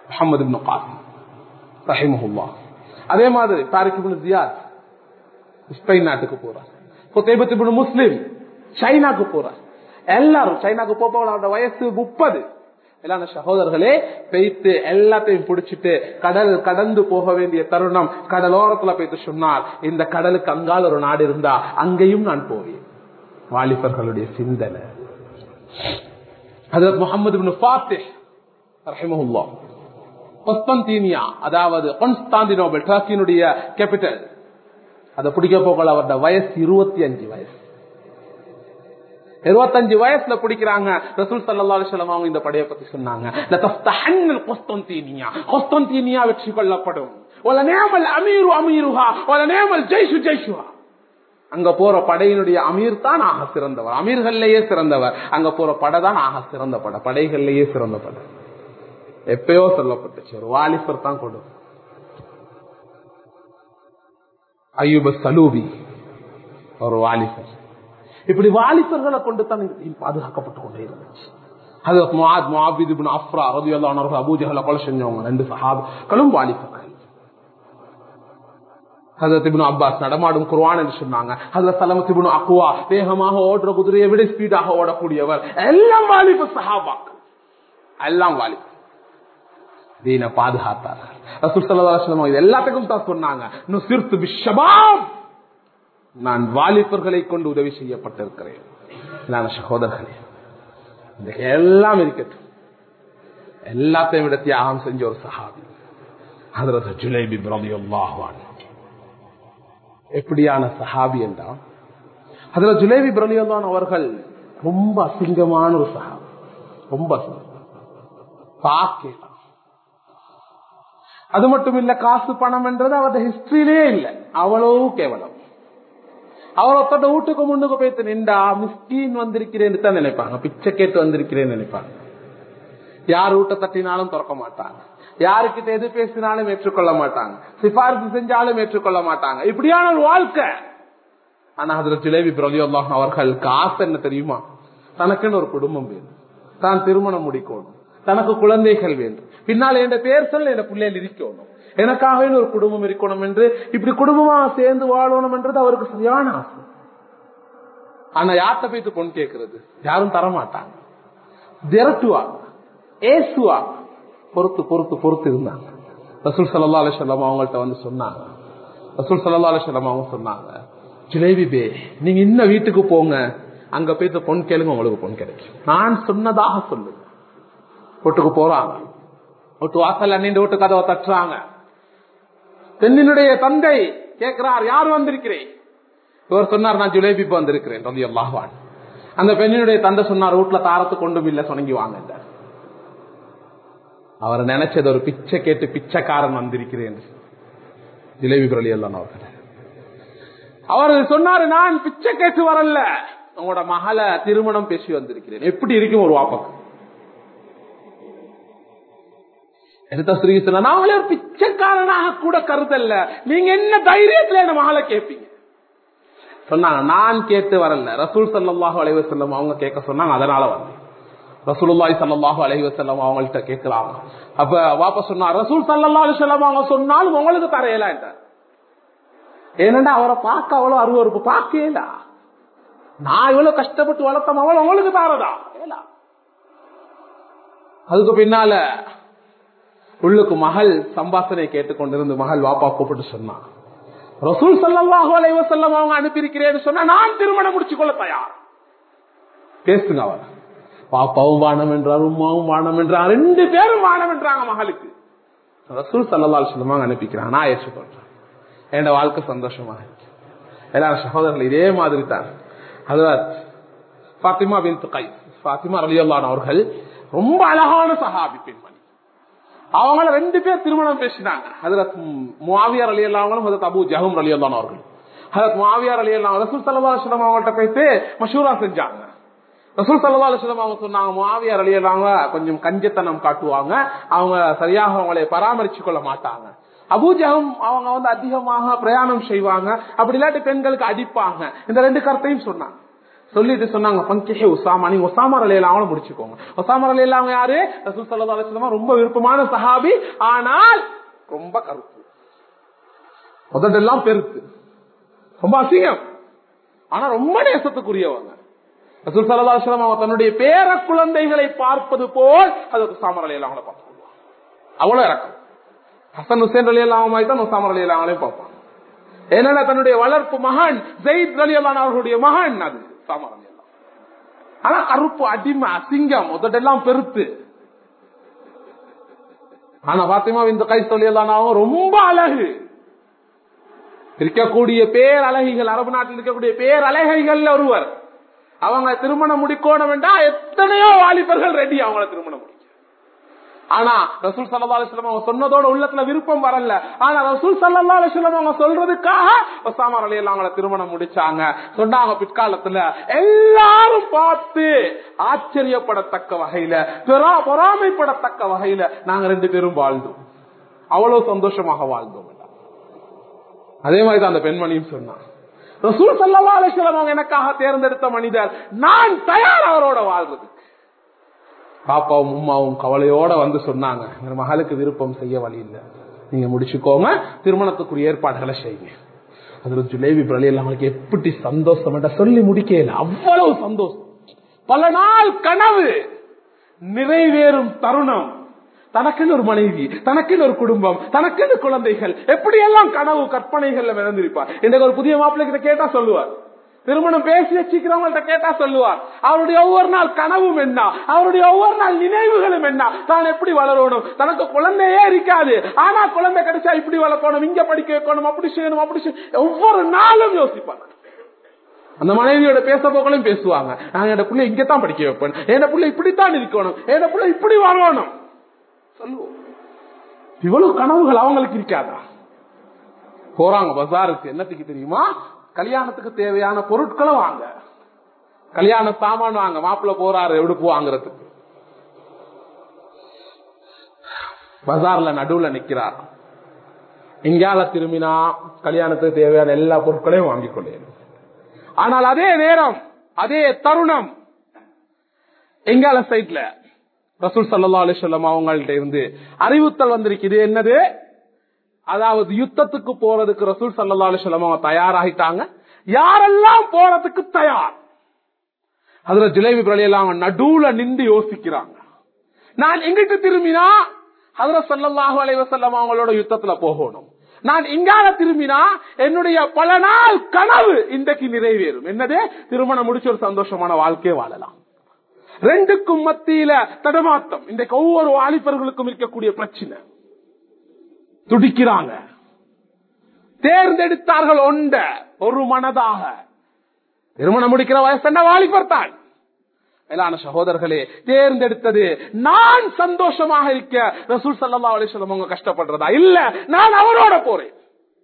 முகமது ரஹிமஹுல்லா அதே மாதிரி தாரிக் ஜியாத் ஸ்பெயின் நாட்டுக்கு போறார் குத்தைபத்து முஸ்லிம் சைனாக்கு போறார் எல்லாரும் சைனாக்கு போக அவரோட வயசு முப்பது எல்லான சகோதரர்களே பெய்த்து எல்லாத்தையும் பிடிச்சிட்டு கடல் கடந்து போக வேண்டிய தருணம் கடலோரத்துல போயிட்டு சொன்னார் இந்த கடலுக்கு அங்கால் ஒரு நாடு இருந்தா அங்கேயும் நான் போவேன் வாலிபர்களுடைய சிந்தனை ஹதரத் முகமது பின் ஃபாத்திஹ் ரஹிமஹுல்லாஹ் கொஸ்தந்தீனியா அதாவது கொன்ஸ்டாந்தினோபல் டர்க்கியினுடைய கேபிட்டல் அதை பிடிக்க போகல அவரோட வயசு இருபத்தி அஞ்சு வயசு இருபத்தஞ்சு வயசுல பிடிக்கிறாங்க ரசூல் சல்லா அலிஸ்லாம் அவங்க இந்த படையை பத்தி சொன்னாங்க கொஸ்தந்தீனியா வெற்றி கொள்ளப்படும் அமீரு அமீருஹா நேமல் ஜெய்சு ஜெய்சுஹா அங்க போற படையினுடைய அமீர் தான் ஆக சிறந்தவர் அமீர்கள்லயே சிறந்தவர் அங்க போற படை தான் ஆக சிறந்த படை படைகள்லயே சிறந்த படை எப்பயோ சொல்லப்பட்டுச்சு ஒரு வாலிபர் தான் கொடு ஐயூப சலூபி ஒரு வாலிபர் இப்படி வாலிபர்களை கொண்டு தான் பாதுகாக்கப்பட்டு கொண்டே இருந்துச்சு அபூஜகளை கொலை செஞ்சவங்க ரெண்டு சஹாபுகளும் வாலிபர்கள் அப்பாஸ் நடமாடும் குருவான் என்று சொன்னாங்க அதுல சலமத்திபுன் அக்குவா வேகமாக ஓடுற குதிரையை விட ஸ்பீடாக ஓடக்கூடியவர் எல்லாம் வாலிப சஹாபாக்கள் எல்லாம் வாலிப தீன பாதுகாத்தார்கள் ரசூல் சல்லா இது எல்லாத்துக்கும் தான் சொன்னாங்க நுசிர்த்து பிஷபாப் நான் வாலிபர்களை கொண்டு உதவி செய்யப்பட்டிருக்கிறேன் நான் சகோதரர்களே இந்த எல்லாம் இருக்கட்டும் எல்லாத்தையும் விட தியாகம் செஞ்ச ஒரு சஹாபி அதுல ஜுலைபி பிரதியல்லாஹான் எப்படியான சஹாபி என்றால் அதுல ஜுலேபி பிரலியல்லான் அவர்கள் ரொம்ப அசிங்கமான ஒரு சஹாபி ரொம்ப அசிங்கம் பார்க்கலாம் அது மட்டும் இல்ல காசு பணம் என்றது அவரது ஹிஸ்டரியிலே இல்லை அவ்வளவு கேவலம் அவர் ஒருத்தோட வீட்டுக்கு முன்னுக்கு போய்த்து நின்றா மிஸ்கீன் வந்திருக்கிறேன்னு தான் நினைப்பாங்க பிச்சை கேட்டு வந்திருக்கிறேன்னு நினைப்பாங்க யார் வீட்டை தட்டினாலும் திறக்க மாட்டாங்க யாருக்கிட்ட எது பேசினாலும் ஏற்றுக்கொள்ள மாட்டாங்க சிபாரிசு செஞ்சாலும் ஏற்றுக்கொள்ள மாட்டாங்க இப்படியான ஒரு வாழ்க்கை ஆனா அதுல ஜிலேபி பிரதியோல்லாம் அவர்கள் காசு என்ன தெரியுமா தனக்குன்னு ஒரு குடும்பம் வேணும் தான் திருமணம் முடிக்கணும் தனக்கு குழந்தைகள் வேண்டும் பின்னால் என் பேர் சொல்ல என் பிள்ளைகள் இருக்கணும் எனக்காக ஒரு குடும்பம் இருக்கணும் என்று இப்படி குடும்பமா சேர்ந்து வாழணும் என்றது அவருக்கு சரியான ஆசை ஆனா யார்கிட்ட போயிட்டு பொண்ணு கேட்கறது யாரும் தரமாட்டாங்க திரட்டுவாங்க ஏசுவாங்க பொறுத்து பொறுத்து பொறுத்து இருந்தாங்க ரசூல் சல்லா அலிசல்லாம் அவங்கள்ட்ட வந்து சொன்னாங்க ரசூல் சல்லா அலிசல்லாம் அவங்க சொன்னாங்க ஜிலேபி பே நீங்க இன்னும் வீட்டுக்கு போங்க அங்க போயிட்டு பொன் கேளுங்க உங்களுக்கு பொன் கிடைக்கும் நான் சொன்னதாக சொல்லுங்க வீட்டுக்கு போறாங்க வீட்டு வாசல் அண்ணின் வீட்டு கதவை தட்டுறாங்க பெண்ணினுடைய தந்தை கேட்கிறார் யார் வந்திருக்கிறேன் இவர் சொன்னார் நான் ஜுலேபி வந்திருக்கிறேன் ரவி அல்லாஹான் அந்த பெண்ணினுடைய தந்தை சொன்னார் வீட்டுல தாரத்து கொண்டும் இல்ல சொனங்கி வாங்க அவர் நினைச்சது ஒரு பிச்சை கேட்டு பிச்சைக்காரன் வந்திருக்கிறேன் ஜிலேபி பிரலி எல்லாம் அவர்கள் அவர் சொன்னாரு நான் பிச்சை கேட்டு வரல உங்களோட மகளை திருமணம் பேசி வந்திருக்கிறேன் எப்படி இருக்கும் ஒரு வாப்பக்கு எடுத்த ஸ்ரீ சொன்ன நாங்களே ஒரு பிச்சைக்காரனாக கூட கருதல்ல நீங்க என்ன தைரியத்துல என்ன மகளை கேட்பீங்க சொன்னாங்க நான் கேட்டு வரல ரசூல் சல்லாஹு அலைவ செல்லம் அவங்க கேட்க சொன்னாங்க அதனால வரல ரசூலுல்லாய் சல்லாஹு அலைவ செல்லம் அவங்கள்ட்ட கேட்கலாங்க அப்ப வாப்ப சொன்னா ரசூல் சல்லா அலி செல்லம் அவங்க சொன்னாலும் உங்களுக்கு தரையல ஏனண்டா அவரை பார்க்க அவ்வளவு அருவறுப்பு பார்க்கல நான் இவ்வளவு கஷ்டப்பட்டு வளர்த்தம் அவள் உங்களுக்கு தாரதா அதுக்கு பின்னால உள்ளுக்கு மகள் சம்பாசனை கேட்டுக்கொண்டிருந்து மகள் வாப்பா கூப்பிட்டு சொன்னான் ரசூல் சல்லாஹூ அலைவசல்லம் அவங்க அனுப்பியிருக்கிறேன்னு சொன்னா நான் திருமணம் முடிச்சு கொள்ள தயார் பேசுங்க அவர் பாப்பாவும் வானம் என்றார் உமாவும் வானம் என்றார் ரெண்டு பேரும் வானம் என்றாங்க மகளுக்கு ரசூல் சல்லா சொல்லமாக அனுப்பிக்கிறான் நான் ஏற்றுக்கொள்றேன் என் வாழ்க்கை சந்தோஷமாக இருக்கு எல்லாரும் சகோதரர்கள் இதே மாதிரி தான் அதுவார் பாத்திமா பின் கை பாத்திமா அலியல்லான் அவர்கள் ரொம்ப அழகான சஹாபி பெண்மணி அவங்கள ரெண்டு பேர் திருமணம் பேசினாங்க அதுல முவாவியார் அலி அல்லாமலும் ஹதத் அபு ஜஹூம் அலி அல்லான் அவர்கள் ஹதத் முவாவியார் அலி அல்லாம் ரசூல் சல்லா அலுவலம் அவங்கள்ட்ட போயிட்டு மஷூரா செஞ்சாங்க ரசூல் சல்லா அலுவலம் அவங்க சொன்னாங்க முவாவியார் அலி அல்லாம கொஞ்சம் கஞ்சத்தனம் காட்டுவாங்க அவங்க சரியாக அவங்களை பராமரிச்சு கொள்ள மாட்டாங்க அபூஜகம் அவங்க வந்து அதிகமாக பிரயாணம் செய்வாங்க அப்படி இல்லாட்டி பெண்களுக்கு அடிப்பாங்க இந்த ரெண்டு கருத்தையும் சொன்னாங்க சொல்லிட்டு சொன்னாங்க பங்கிஹே உசாமா நீங்க ஒசாமா அலையில அவங்களும் முடிச்சுக்கோங்க ஒசாமா அலையில அவங்க யாரு ரசூல் சல்லா அலிஸ்லாமா ரொம்ப விருப்பமான சஹாபி ஆனால் ரொம்ப கருத்து முதலெல்லாம் பெருத்து ரொம்ப அசிங்கம் ஆனா ரொம்ப நேசத்துக்குரியவங்க ரசூல் சல்லா அலுவலம் அவங்க தன்னுடைய பேர குழந்தைகளை பார்ப்பது போல் அதுக்கு சாமர் அலி அவங்கள பார்ப்பாங்க அவ்வளவு இறக்கம் ஹசன் ஹுசேன் அலி அல்லாம மாதிரி தான் உசாமர் அலி அவங்களையும் பார்ப்பாங்க என்னன்னா தன்னுடைய வளர்ப்பு மகன் ஜெயித் அலி அல்லான் அவர்களுடைய மகன் அது சாமர் அலி அல்லா ஆனா கருப்பு அடிமை அசிங்கம் உதட்டெல்லாம் பெருத்து ஆனா பாத்திமா இந்த கை சொல்லி எல்லாம் ரொம்ப அழகு இருக்கக்கூடிய பேர் அழகிகள் அரபு நாட்டில் இருக்கக்கூடிய பேர் அழகைகள் ஒருவர் அவங்க திருமணம் முடிக்கணும் வேண்டாம் எத்தனையோ வாலிபர்கள் ரெடி அவங்கள திருமணம் முடிக்க ஆனா ரசூல் சல்லா அலிஸ்லாம் அவங்க சொன்னதோட உள்ளத்துல விருப்பம் வரல ஆனா ரசூல் சல்லா அலிஸ்லாம் அவங்க சொல்றதுக்காக ஒசாமர் அலி அவங்கள திருமணம் முடிச்சாங்க சொன்னாங்க பிற்காலத்துல எல்லாரும் பார்த்து ஆச்சரியப்படத்தக்க வகையில பொறாமைப்படத்தக்க வகையில நாங்க ரெண்டு பேரும் வாழ்ந்தோம் அவ்வளவு சந்தோஷமாக வாழ்ந்தோம் அதே மாதிரிதான் அந்த பெண்மணியும் சொன்னான் ரசூல் சல்லா அலிஸ்லாம் அவங்க எனக்காக தேர்ந்தெடுத்த மனிதர் நான் தயார் அவரோட வாழ்றதுக்கு பாப்பாவும் உமாவும் கவலையோட வந்து சொன்னாங்க எங்க மகளுக்கு விருப்பம் செய்ய வழி இல்லை நீங்க முடிச்சுக்கோங்க திருமணத்துக்குரிய ஏற்பாடுகளை செய்யுங்க அதுல ஜுலேபி பிரலி அவங்களுக்கு எப்படி சந்தோஷம் சொல்லி முடிக்கல அவ்வளவு சந்தோஷம் பல நாள் கனவு நிறைவேறும் தருணம் தனக்குன்னு ஒரு மனைவி தனக்குன்னு ஒரு குடும்பம் தனக்குன்னு குழந்தைகள் எப்படி எல்லாம் கனவு கற்பனைகள்ல விளந்திருப்பார் இன்றைக்கு ஒரு புதிய மாப்பிள்ளை கிட்ட கேட்டா சொல்லுவார் திருமணம் பேசி வச்சுக்கிறவங்கள்ட்ட கேட்டா சொல்லுவார் அவருடைய ஒவ்வொரு நாள் கனவும் என்ன அவருடைய ஒவ்வொரு நாள் நினைவுகளும் என்ன தான் எப்படி வளரணும் தனக்கு குழந்தையே இருக்காது ஆனா குழந்தை கிடைச்சா இப்படி வளர்க்கணும் இங்க படிக்க வைக்கணும் அப்படி செய்யணும் அப்படி செய்யணும் ஒவ்வொரு நாளும் யோசிப்பாங்க அந்த மனைவியோட பேச போக்களையும் பேசுவாங்க நாங்க என் பிள்ளை இங்கதான் படிக்க வைப்பேன் என் பிள்ளை இப்படித்தான் இருக்கணும் என் பிள்ளை இப்படி வரணும் சொல்லுவோம் இவ்வளவு கனவுகள் அவங்களுக்கு இருக்காதா போறாங்க பசாருக்கு என்னத்துக்கு தெரியுமா கல்யாணத்துக்கு தேவையான பொருட்களை வாங்க கல்யாண சாமான் வாங்க மாப்பிள்ள போறாரு எடுப்பு வாங்குறதுக்கு பஜார்ல நடுவுல நிக்கிறார் எங்கால திரும்பினா கல்யாணத்துக்கு தேவையான எல்லா பொருட்களையும் வாங்கிக் கொள்ளேன் ஆனால் அதே நேரம் அதே தருணம் எங்கால சைட்ல ரசூல் சல்லா அலிஸ்லாம் அவங்கள்ட்ட இருந்து அறிவுத்தல் வந்திருக்குது என்னது அதாவது யுத்தத்துக்கு போறதுக்கு ரசூல் சல்லா அலிஸ்லாம் அவங்க தயாராகிட்டாங்க யாரெல்லாம் போறதுக்கு தயார் அதுல ஜிலேபி பிரலையெல்லாம் அவங்க நடுவுல நின்று யோசிக்கிறாங்க நான் எங்கிட்டு திரும்பினா அதுல சல்லல்லாஹு அலைவசல்லம் அவங்களோட யுத்தத்துல போகணும் நான் இங்கால திரும்பினா என்னுடைய பல நாள் கனவு இன்றைக்கு நிறைவேறும் என்னது திருமணம் முடிச்ச ஒரு சந்தோஷமான வாழ்க்கையை வாழலாம் ரெண்டுக்கும் மத்தியில தடமாட்டம் இன்றைக்கு ஒவ்வொரு வாலிபர்களுக்கும் இருக்கக்கூடிய பிரச்சனை துடிக்கிறாங்க தேர்ந்தெடுத்தார்கள் ஒண்ட ஒரு மனதாக திருமணம் முடிக்கிற வயசு என்ன வாலிபர் தான் மேலான சகோதரர்களே தேர்ந்தெடுத்தது நான் சந்தோஷமாக இருக்க ரசூல் சல்லா அலிஸ்லம் அவங்க கஷ்டப்படுறதா இல்ல நான் அவரோட போறேன்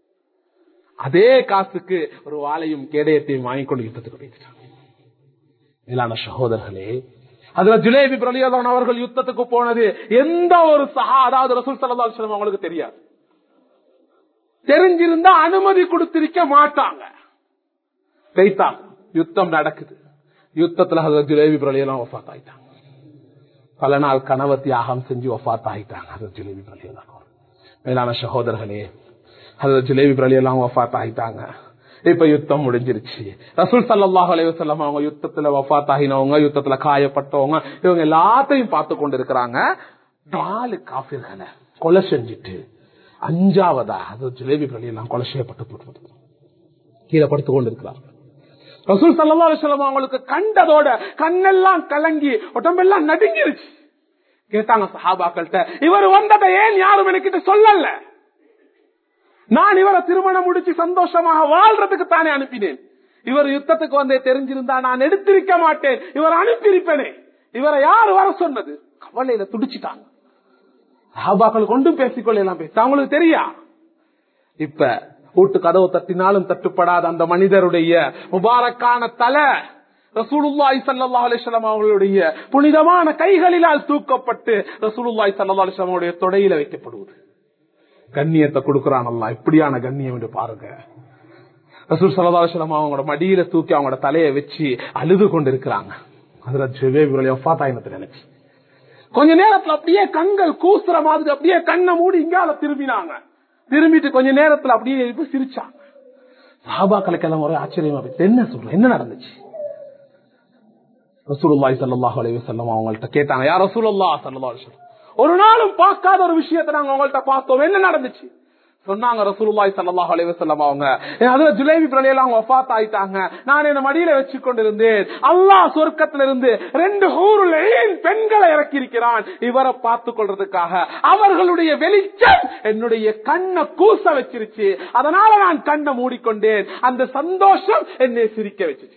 அதே காசுக்கு ஒரு வாழையும் கேடயத்தையும் வாங்கி கொண்டு யுத்தத்துக்கு போயிட்டாங்க மேலான சகோதரர்களே அதுல ஜுலேபி பிரலியதான் அவர்கள் யுத்தத்துக்கு போனது எந்த ஒரு சஹா அதாவது ரசூல் சல்லா அலிஸ்லம் அவங்களுக்கு தெரியாது தெரிஞ்சிருந்தா அனுமதி கொடுத்திருக்க மாட்டாங்க கைத்தாங்க யுத்தம் நடக்குது யுத்தத்துல ஹசரத் ஜுலேபி பிரலியெல்லாம் ஒஃபாத் ஆயிட்டாங்க பல நாள் கனவ தியாகம் செஞ்சு ஒஃபாத் ஆயிட்டாங்க ஹசரத் ஜுலேபி பிரலியெல்லாம் மேலான சகோதரர்களே ஹசரத் ஜுலேபி பிரலியெல்லாம் ஒஃபாத் ஆயிட்டாங்க இப்ப யுத்தம் முடிஞ்சிருச்சு ரசூல் சல்லாஹ் அலைவசல்லாம் அவங்க யுத்தத்துல வஃத் ஆகினவங்க யுத்தத்துல காயப்பட்டவங்க இவங்க எல்லாத்தையும் பார்த்து கொண்டு இருக்கிறாங்க நாலு காபிர்களை கொலை செஞ்சுட்டு அஞ்சாவதா அது ஜிலேபி பிரலியெல்லாம் கொலை செய்யப்பட்டு கீழே படுத்துக் கொண்டு இருக்கிறார்கள் ரசூல் சல்லா அலிஸ்லாம் அவங்களுக்கு கண்டதோட கண்ணெல்லாம் கலங்கி உடம்பெல்லாம் நடுங்கிருச்சு கேட்டாங்க சஹாபாக்கள்கிட்ட இவர் வந்ததை ஏன் யாரும் எனக்கிட்ட சொல்லல நான் இவரை திருமணம் முடிச்சு சந்தோஷமாக வாழ்றதுக்கு தானே அனுப்பினேன் இவர் யுத்தத்துக்கு வந்தே தெரிஞ்சிருந்தா நான் எடுத்திருக்க மாட்டேன் இவர் அனுப்பியிருப்பேனே இவரை யார் வர சொன்னது கவலையில துடிச்சிட்டாங்க சஹாபாக்கள் கொண்டும் பேசிக்கொள்ளலாம் பேச அவங்களுக்கு தெரியா இப்ப வீட்டு கதவு தட்டினாலும் தட்டுப்படாத அந்த மனிதருடைய முபாரக்கான தலை ரசூலுல்லாய் சல்லா அலிஸ்லாம் அவர்களுடைய புனிதமான கைகளிலால் தூக்கப்பட்டு ரசூலுல்லாய் சல்லா அலிஸ்லாம் அவருடைய தொடையில வைக்கப்படுவது கண்ணியத்தை கொடுக்கிறான் அல்லா இப்படியான கண்ணியம் என்று பாருங்க ரசூல் சல்லா அலிஸ்லாம் அவங்களோட மடியில தூக்கி அவங்களோட தலையை வச்சு அழுது கொண்டு இருக்கிறாங்க அதுல ஜெவேபுரத்தை நினைச்சு கொஞ்ச நேரத்துல அப்படியே கண்கள் கூசுற மாதிரி அப்படியே கண்ணை மூடி இங்கால திரும்பினாங்க திரும்பிட்டு கொஞ்ச நேரத்துல அப்படியே சிரிச்சாங்க சஹாபாக்களுக்கெல்லாம் ஒரே ஆச்சரியமா போச்சு என்ன சொல்ற என்ன நடந்துச்சு ரசூலுல்லாஹி ஸல்லல்லாஹு அலைஹி வஸல்லம் அவங்கள்ட்ட கேட்டாங்க யா ரசூலுல்லாஹ் ஸல்லல்லாஹு அலைஹி வஸல்லம் ஒரு நாளும் பார்க்காத ஒரு விஷயத்தை நாங்க உங்கள்ட்ட பார்த்தோம் என்ன நடந்துச்சு சொன்னாங்க ரசூலுல்லாஹி ஸல்லல்லாஹு அலைஹி வஸல்லம் அவங்க அதுல ஜுலைபி பிரலையில அவங்க வஃபாத் ஆயிட்டாங்க நான் என்ன மடியில வச்சு கொண்டிருந்தேன் அல்லாஹ் சொர்க்கத்துல இருந்து ரெண்டு ஹூருல் ஈன் பெண்களை இறக்கி இருக்கிறான் இவரை பார்த்து கொள்றதுக்காக அவர்களுடைய வெளிச்சம் என்னுடைய கண்ணை கூச வச்சிருச்சு அதனால நான் கண்ணை மூடிக்கொண்டேன் அந்த சந்தோஷம் என்னை சிரிக்க வச்சுச்சு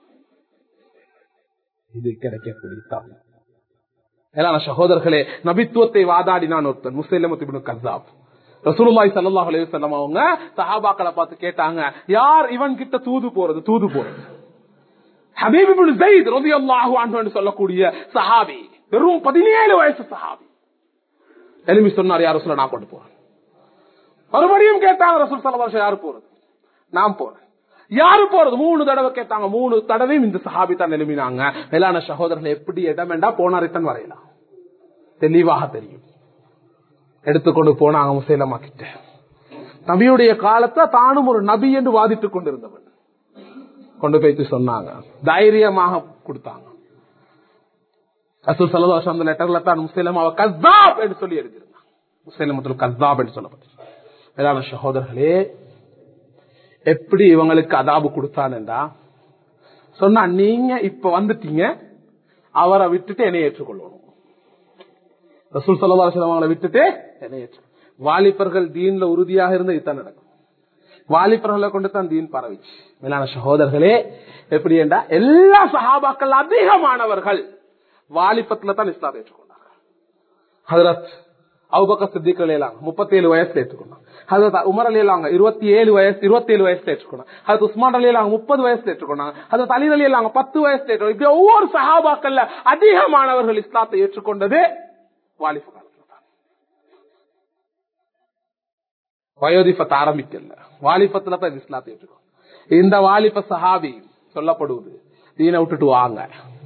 இது கிடைக்கக்கூடிய தருணம் ஏன்னா சகோதரர்களே நபித்துவத்தை வாதாடினான் ஒருத்தன் முஸ்லிம் கசாப் ரசூலுல்லாஹி ஸல்லல்லாஹு அலைஹி வஸல்லம் அவங்க சஹாபாக்களை பார்த்து கேட்டாங்க யார் இவன் கிட்ட தூது போறது தூது போறது ஹபீப் இப்னு ஸைத் রাদিয়াল্লাহு அன்ஹு சொல்லக்கூடிய சஹாபி வெறும் 17 வயசு சஹாபி எலும்பி சொன்னார் யார் ரசூல நான் கொண்டு போறேன் மறுபடியும் கேட்டாங்க ரசூல் ஸல்லல்லாஹு அலைஹி யார் போறது நான் போறேன் யாரு போறது மூணு தடவை கேட்டாங்க மூணு தடவையும் இந்த சஹாபி தான் எழுப்பினாங்க மேலான சகோதரர்கள் எப்படி இடம் வேண்டா போனா ரிட்டன் வரையலாம் தெளிவாக தெரியும் எடுத்துக்கொண்டு போனாங்க முசேலமா கிட்ட நபியுடைய காலத்தை தானும் ஒரு நபி என்று வாதிட்டுக் கொண்டிருந்தவன் கொண்டு போயிட்டு சொன்னாங்க தைரியமாக கொடுத்தாங்க அசூல் சலதாசம் அந்த லெட்டர்ல தான் முசேலமாவை கஸ்தாப் என்று சொல்லி எழுதியிருந்தாங்க முசேலமத்தில் கஸ்தாப் என்று சொல்லப்பட்டு மேலான சகோதரர்களே எப்படி இவங்களுக்கு அதாபு கொடுத்தான்டா சொன்னா நீங்க இப்ப வந்துட்டீங்க அவரை விட்டுட்டு என்னை ஏற்றுக்கொள்ளணும் ரசூல் சல்லாஹம் அவங்களை விட்டுட்டு என்னை ஏற்று வாலிபர்கள் தீன்ல உறுதியாக இருந்து இதுதான் நடக்கும் வாலிபர்களை கொண்டு தான் தீன் பரவிச்சு மேலான சகோதரர்களே எப்படி என்றா எல்லா சஹாபாக்கள் அதிகமானவர்கள் வாலிபத்துல தான் இஸ்லாத்தை ஏற்றுக்கொண்டார்கள் ஹதரத் அவுபக்க சித்திக் அலியலாங்க முப்பத்தி ஏழு வயசுல ஏற்றுக்கொண்டாங்க ஹதரத் உமர் அலியலாங்க இருபத்தி ஏழு வயசு இருபத்தி ஏழு வயசுல ஏற்றுக்கொண்டாங்க அது உஸ்மான் அலியலாங்க முப்பது வயசுல ஏற்றுக்கொண்டாங்க அது அலி அலியலாங்க பத்து வயசுல ஏற்றுக்கொண்டாங்க இப்படி ஒவ்வொரு சஹாபாக்கள்ல அதிகமானவர்கள் இஸ்லாத்தை ஏற்றுக்கொண்டது வாலிப காலத்துல தான் வயோதிபத்தை ஆரம்பிக்கல வாலிபத்துல தான் இஸ்லாத்தை ஏற்றுக்கொண்டாங்க இந்த வாலிப சஹாபி சொல்லப்படுவது தீனை விட்டுட்டு வாங்க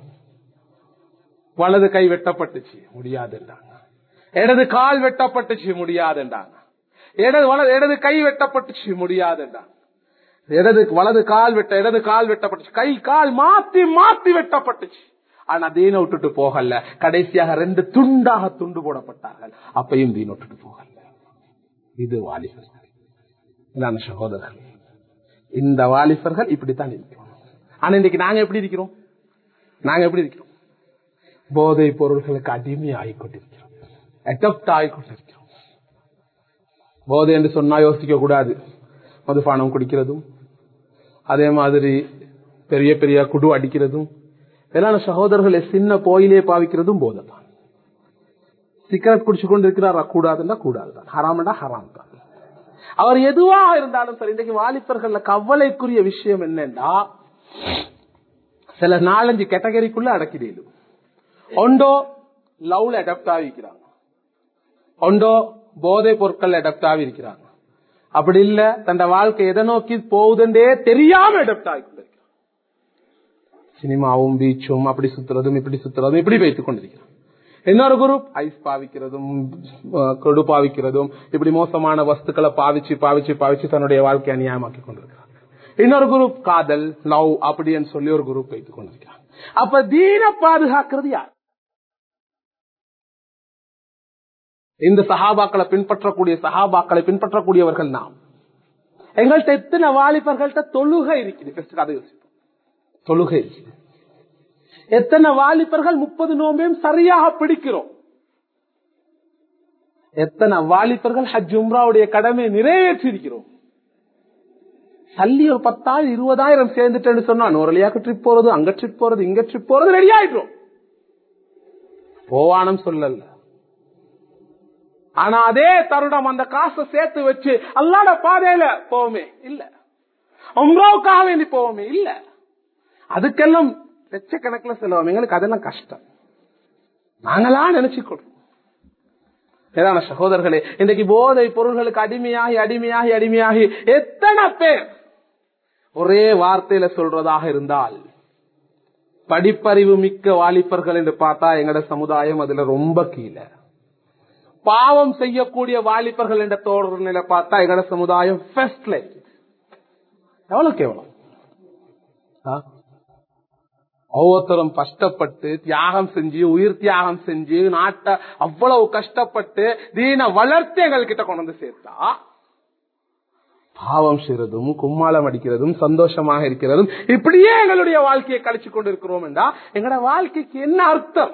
வலது கை வெட்டப்பட்டுச்சு முடியாதுன்றாங்க இடது கால் வெட்டப்பட்டுச்சு முடியாதுன்றாங்க இடது வலது இடது கை வெட்டப்பட்டுச்சு முடியாதுன்றாங்க இடது வலது கால் வெட்ட இடது கால் வெட்டப்பட்டுச்சு கை கால் மாத்தி மாத்தி வெட்டப்பட்டுச்சு ஆனா தீன விட்டுட்டு போகல கடைசியாக ரெண்டு துண்டாக துண்டு போடப்பட்டார்கள் அப்பையும் தீன விட்டுட்டு போகல இது வாலிபர்கள் சகோதரர்கள் இந்த வாலிபர்கள் இப்படித்தான் இருக்கிறோம் ஆனா இன்னைக்கு நாங்க எப்படி இருக்கிறோம் நாங்க எப்படி இருக்கிறோம் போதை பொருள்களுக்கு அடிமை ஆகிக்கொண்டிருக்கிறோம் அடாப்ட் ஆகிக்கொண்டிருக்கிறோம் போதை என்று சொன்னா யோசிக்க கூடாது மதுபானம் குடிக்கிறதும் அதே மாதிரி பெரிய பெரிய குடு அடிக்கிறதும் எல்லாரும் சகோதரர்களை சின்ன போயிலே பாவிக்கிறதும் போதைதான் சிகரெட் குடிச்சு கொண்டு இருக்கிறாரா கூடாதுன்னா கூடாதுதான் ஹராமண்டா ஹராம் தான் அவர் எதுவாக இருந்தாலும் சரி இன்றைக்கு வாலிபர்கள் கவலைக்குரிய விஷயம் என்னன்னா சில நாலஞ்சு கேட்டகரிக்குள்ள அடக்கிடலும் ஒண்டோ லவ்ல அடாப்ட் ஆகிக்கிறாங்க ஒண்டோ போதை பொருட்கள் அடாப்ட் ஆகி இருக்கிறாங்க அப்படி இல்ல தன் வாழ்க்கை எதை நோக்கி போகுதுன்றே தெரியாம அடாப்ட் ஆகி சினிமாவும் பீச்சும் அப்படி சுத்துறதும் இப்படி சுத்துறதும் இப்படி வைத்துக் கொண்டிருக்கிறான் இன்னொரு குரூப் ஐஸ் பாவிக்கிறதும் கொடு பாவிக்கிறதும் இப்படி மோசமான வஸ்துக்களை பாவிச்சு பாவிச்சு பாவிச்சு தன்னுடைய வாழ்க்கையை அநியாயமாக்கி கொண்டிருக்கிறாங்க இன்னொரு குரூப் காதல் லவ் அப்படின்னு சொல்லி ஒரு குரூப் வைத்துக் கொண்டிருக்கிறாங்க அப்ப தீன பாதுகாக்கிறது யார் இந்த சகாபாக்களை பின்பற்றக்கூடிய சகாபாக்களை பின்பற்றக்கூடியவர்கள் நாம் எங்கள்கிட்ட எத்தனை வாலிபர்கள்ட்ட தொழுகை இருக்குது அதை யோசிப்போம் தொழுகை எத்தனை வாலிபர்கள் முப்பது நோம்பையும் சரியாக பிடிக்கிறோம் எத்தனை வாலிபர்கள் ஹஜ் உம்ராவுடைய கடமையை நிறைவேற்றிருக்கிறோம் சல்லி ஒரு பத்தாயிரம் இருபதாயிரம் சேர்ந்துட்டேன்னு சொன்னா நோரலியாக்கு ட்ரிப் போறது அங்க ட்ரிப் போறது இங்க ட்ரிப் போறது ரெடி ஆயிட்டோம் போவானம் சொல்லல ஆனா அதே தருணம் அந்த காசை சேர்த்து வச்சு அல்லாட பாதையில போவோமே இல்ல உம்ராவுக்காக வேண்டி போவோமே இல்ல அதுக்கெல்லாம் லட்சக்கணக்கில் செலவும் எங்களுக்கு அதெல்லாம் கஷ்டம் நாங்களா நினைச்சுக்கொள்றோம் ஏதான சகோதரர்களே இன்றைக்கு போதை பொருள்களுக்கு அடிமையாகி அடிமையாகி அடிமையாகி எத்தனை பேர் ஒரே வார்த்தையில சொல்றதாக இருந்தால் படிப்பறிவு மிக்க வாலிபர்கள் என்று பார்த்தா எங்கட சமுதாயம் அதுல ரொம்ப கீழே பாவம் செய்யக்கூடிய வாலிபர்கள் என்ற தோழர் நிலை பார்த்தா எங்கட சமுதாயம் ஃபர்ஸ்ட்ல எவ்வளவு கேவலம் ஆ? ஒவ்வொருத்தரும் கஷ்டப்பட்டு தியாகம் செஞ்சு உயிர் தியாகம் செஞ்சு நாட்டை அவ்வளவு கஷ்டப்பட்டு தீன வளர்த்து எங்கள் கிட்ட கொண்டு வந்து சேர்த்தா பாவம் செய்யறதும் கும்மாளம் அடிக்கிறதும் சந்தோஷமாக இருக்கிறதும் இப்படியே எங்களுடைய வாழ்க்கையை கழிச்சு கொண்டு இருக்கிறோம் என்றா எங்களோட வாழ்க்கைக்கு என்ன அர்த்தம்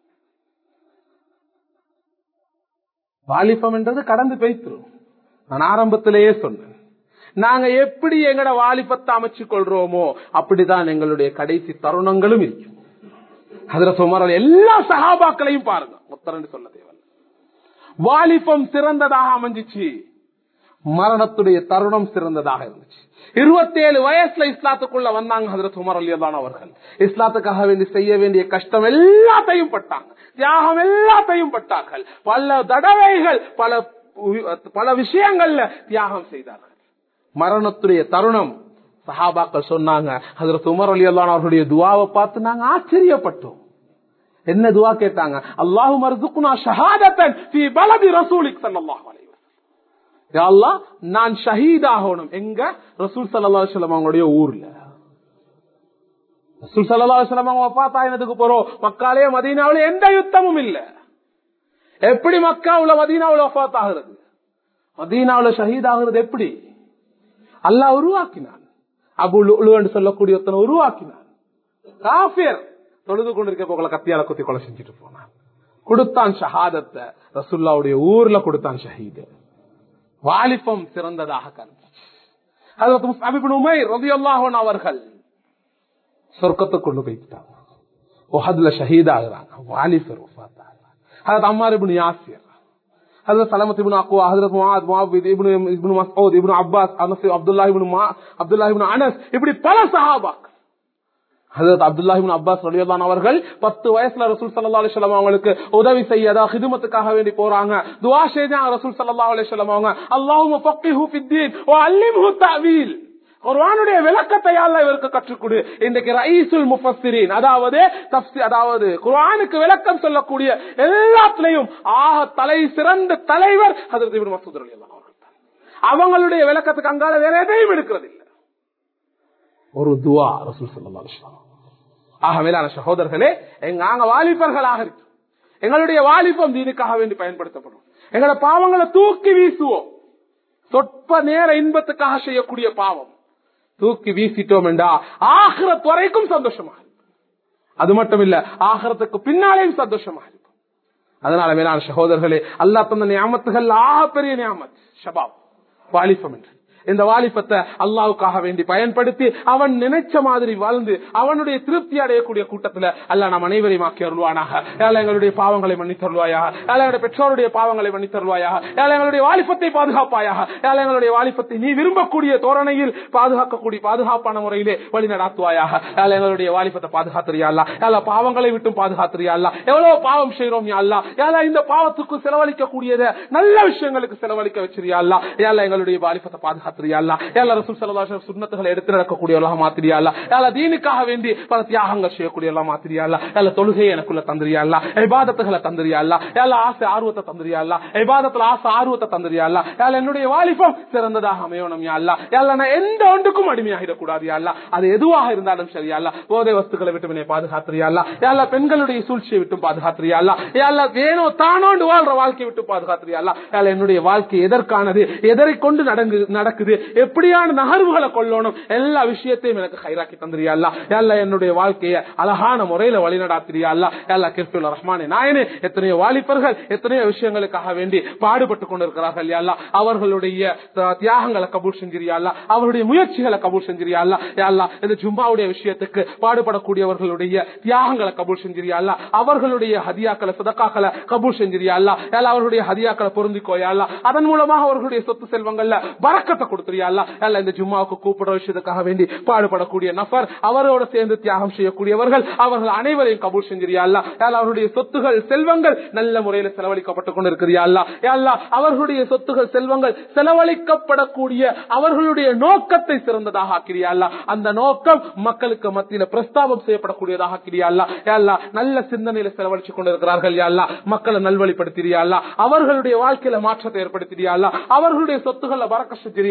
வாலிபம் என்றது கடந்து போய்த்திரும் நான் ஆரம்பத்திலேயே சொன்னேன் நாங்க எப்படி எங்கட வாலிபத்தை அமைச்சு கொள்றோமோ அப்படிதான் எங்களுடைய கடைசி தருணங்களும் இருக்கும் அதுல சுமார் எல்லா சகாபாக்களையும் பாருங்க முத்தரன்னு சொல்ல தேவை வாலிபம் சிறந்ததாக அமைஞ்சிச்சு மரணத்துடைய தருணம் சிறந்ததாக இருந்துச்சு இருபத்தேழு வயசுல இஸ்லாத்துக்குள்ள வந்தாங்க ஹதரத் உமர் அலியதான் அவர்கள் இஸ்லாத்துக்காக வேண்டி செய்ய வேண்டிய கஷ்டம் எல்லாத்தையும் பட்டாங்க தியாகம் எல்லாத்தையும் பட்டார்கள் பல தடவைகள் பல பல விஷயங்கள்ல தியாகம் செய்தார்கள் மரணத்துடைய தருணம் சஹாபாக்கள் சொன்னாங்க ஹதரத் உமர் அலியல்லான் அவர்களுடைய துவாவை பார்த்து நாங்க ஆச்சரியப்பட்டோம் என்ன துவா கேட்டாங்க அல்லாஹு மர்சுக்குனா ஷஹாதத்தன் ஃபீ பலதி ரசூலிக் ஸல்லல்லாஹு அலைஹி வஸல்லம் யா அல்லாஹ் நான் ஷஹீத் ஆகணும் எங்க ரசூல் ஸல்லல்லாஹு அலைஹி வஸல்லம் அவங்களுடைய ஊர்ல ரசூல் ஸல்லல்லாஹு அலைஹி வஸல்லம் அவங்க வஃபாத்தாயினதுக்கு போறோம் மக்காலே மதீனாவுல எந்த யுத்தமும் இல்ல எப்படி மக்காவுல மதீனாவுல வஃபாத் ஆகிறது மதீனாவுல ஷஹீத் ஆகிறது எப்படி அல்லாஹ் உருவாக்கினான் அபு லுலு என்று சொல்லக்கூடிய ஒருத்தனை உருவாக்கினான் காஃபியர் தொழுது கொண்டிருக்க போகல கத்தியால குத்தி கொலை செஞ்சுட்டு போனான் கொடுத்தான் ஷஹாதத்தை ரசுல்லாவுடைய ஊர்ல கொடுத்தான் ஷஹீது வாலிபம் சிறந்ததாக கருத்து அவர்கள் சொர்க்கத்தை கொண்டு போய்ட்டாங்க ஒஹதுல ஷஹீத் ஆகுறாங்க வாலிபர் அது அம்மார் இப்னு யாசிர் حضرت سلامت ابن اقوا حضرت معاذ معاذ ابن ابن مسعود ابن عباس انس عبد الله ابن ما عبد الله ابن انس இப்படி பல சஹாபாக்கள் ஹசரத் அப்துல்லாஹிபின் அப்பாஸ் ரலியல்லான் அவர்கள் பத்து வயசுல ரசூல் சல்லா அலிஸ்லாம் அவங்களுக்கு உதவி செய்ய அதாவது ஹிதுமத்துக்காக வேண்டி போறாங்க துவா செய்தாங்க ரசூல் சல்லா அலிஸ்லாம் அவங்க அல்லாஹும் ஃபக்கிஹு ஃபித்தீன் வ அல்லிம்ஹு தஅவீல் குர்ஆனுடைய விளக்கத்தை அல்ல இவருக்கு கற்றுக் கொடு இன்றைக்கு ரைசுல் முஃபஸ்ஸிரீன் அதாவது தஃப்ஸீர் அதாவது குர்ஆனுக்கு விளக்கம் சொல்லக்கூடிய எல்லாத்துலயும் ஆக தலை சிறந்த தலைவர் ஹஜரத் இப்னு மஸ்ஊத் ரலியல்லாஹு அவர்கள் தான். அவங்களுடைய விளக்கத்துக்கு அங்கால வேற எதையும் எடுக்கிறது இல்லை ஒரு துவா ரசூல் சல்லா அலிஸ்லாம் ஆக மேலான சகோதரர்களே எங்க நாங்க வாலிபர்களாக இருக்கு எங்களுடைய வாலிபம் தீனுக்காக வேண்டி பயன்படுத்தப்படும் எங்களோட பாவங்களை தூக்கி வீசுவோம் சொற்ப நேர இன்பத்துக்காக செய்யக்கூடிய பாவம் தூக்கி வீசிட்டோம் என்றா ஆகிரத் வரைக்கும் சந்தோஷமாக இருக்கும் அது மட்டும் இல்ல ஆகிரத்துக்கு பின்னாலேயும் சந்தோஷமாக இருக்கும் அதனால மேலான சகோதரர்களே அல்லா தந்த நியாமத்துகள் ஆக பெரிய நியாமத் ஷபாப் வாலிபம் என்று இந்த வாலிபத்தை அல்லாவுக்காக வேண்டி பயன்படுத்தி அவன் நினைச்ச மாதிரி வாழ்ந்து அவனுடைய திருப்தி அடையக்கூடிய கூட்டத்துல அல்ல நாம் அனைவரையும் ஆக்கி அருள்வானாக ஏழை எங்களுடைய பாவங்களை மன்னித்தருள்வாயாக ஏழை எங்களுடைய பெற்றோருடைய பாவங்களை மன்னித்தருள்வாயாக ஏழை எங்களுடைய வாலிபத்தை பாதுகாப்பாயாக ஏழை எங்களுடைய வாலிபத்தை நீ விரும்பக்கூடிய தோரணையில் பாதுகாக்கக்கூடிய பாதுகாப்பான முறையிலே வழி நடாத்துவாயாக ஏழை எங்களுடைய வாலிபத்தை பாதுகாத்திரியா அல்ல ஏழை பாவங்களை விட்டும் பாதுகாத்திரியா அல்ல எவ்வளவு பாவம் செய்யறோம் யா அல்லா ஏழை இந்த பாவத்துக்கு செலவழிக்க கூடியத நல்ல விஷயங்களுக்கு செலவழிக்க வச்சிருயா அல்ல ஏழை எங்களுடைய வாலிபத்தை பாதுகாத்து மாத்திரியா எல்லா ரசூல் சல்லாஹ் சுண்ணத்துகளை எடுத்து நடக்கக்கூடியவர்களாக மாத்திரியா எல்லா தீனுக்காக வேண்டி பல தியாகங்கள் செய்யக்கூடியவர்களாக மாத்திரியா எல்லா தொழுகையை எனக்குள்ள தந்திரியா இபாதத்துகளை தந்திரியா எல்லா ஆசை ஆர்வத்தை தந்திரியா இபாதத்துல ஆசை ஆர்வத்தை தந்திரியா எல்லா என்னுடைய வாலிபம் சிறந்ததாக அமையணும் யா அல்லா எல்லா நான் எந்த ஒன்றுக்கும் அடிமையாகிடக் கூடாது யா அல்லா அது எதுவாக இருந்தாலும் சரியா அல்ல போதை வஸ்துக்களை விட்டு என்னை பாதுகாத்திரியா அல்ல எல்லா பெண்களுடைய சூழ்ச்சியை விட்டு பாதுகாத்திரியா அல்ல எல்லா வேணோ தானோண்டு வாழ்ற வாழ்க்கையை விட்டு பாதுகாத்திரியா அல்ல என்னுடைய வாழ்க்கை எதற்கானது எதரை கொண்டு நடங்கு நடக்குது எப்படியான நகர்வுகளை கொள்ளணும் எல்லா விஷயத்தையும் எனக்கு கைராக்கி தந்திரியா அல்ல எல்லா என்னுடைய வாழ்க்கையை அழகான முறையில வழிநடாத்திரியா அல்ல எல்லா கிருப்பியுள்ள ரஹ்மானே நாயனே எத்தனையோ வாலிபர்கள் எத்தனையோ விஷயங்களுக்காக வேண்டி பாடுபட்டு கொண்டிருக்கிறார்கள் அல்ல அவர்களுடைய தியாகங்களை கபூல் செஞ்சிரியா அல்ல அவருடைய முயற்சிகளை கபூல் செஞ்சிரியா அல்ல அல்ல இந்த ஜும்மாவுடைய விஷயத்துக்கு பாடுபடக்கூடியவர்களுடைய தியாகங்களை கபூல் செஞ்சிரியா அல்ல அவர்களுடைய ஹதியாக்களை சதக்காக்களை கபூல் செஞ்சிரியா அல்ல அவர்களுடைய ஹதியாக்களை பொருந்திக்கோயா அல்ல அதன் மூலமாக அவர்களுடைய சொத்து செல்வங்கள்ல பறக்கத்தை கொடுத்துறியா அல்ல இந்த ஜும்மாவுக்கு கூப்பிடுற விஷயத்துக்காக வேண்டி பாடுபடக்கூடிய நபர் அவரோட சேர்ந்து தியாகம் செய்யக்கூடியவர்கள் அவர்கள் அனைவரையும் கபூல் செஞ்சிரியா அல்ல அவர்களுடைய சொத்துகள் செல்வங்கள் நல்ல முறையில் செலவழிக்கப்பட்டுக் கொண்டிருக்கிறியா அல்ல அல்ல அவர்களுடைய சொத்துகள் செல்வங்கள் செலவழிக்கப்படக்கூடிய அவர்களுடைய நோக்கத்தை சிறந்ததாக ஆக்கிறியா அல்ல அந்த நோக்கம் மக்களுக்கு மத்தியில பிரஸ்தாபம் செய்யப்படக்கூடியதாக ஆக்கிறியா அல்ல அல்ல நல்ல சிந்தனையில செலவழிச்சு கொண்டிருக்கிறார்கள் அல்ல மக்களை நல்வழிப்படுத்திறியா அல்ல அவர்களுடைய வாழ்க்கையில மாற்றத்தை ஏற்படுத்திறியா அல்ல அவர்களுடைய சொத்துக்களை பறக்க செஞ்சிரியா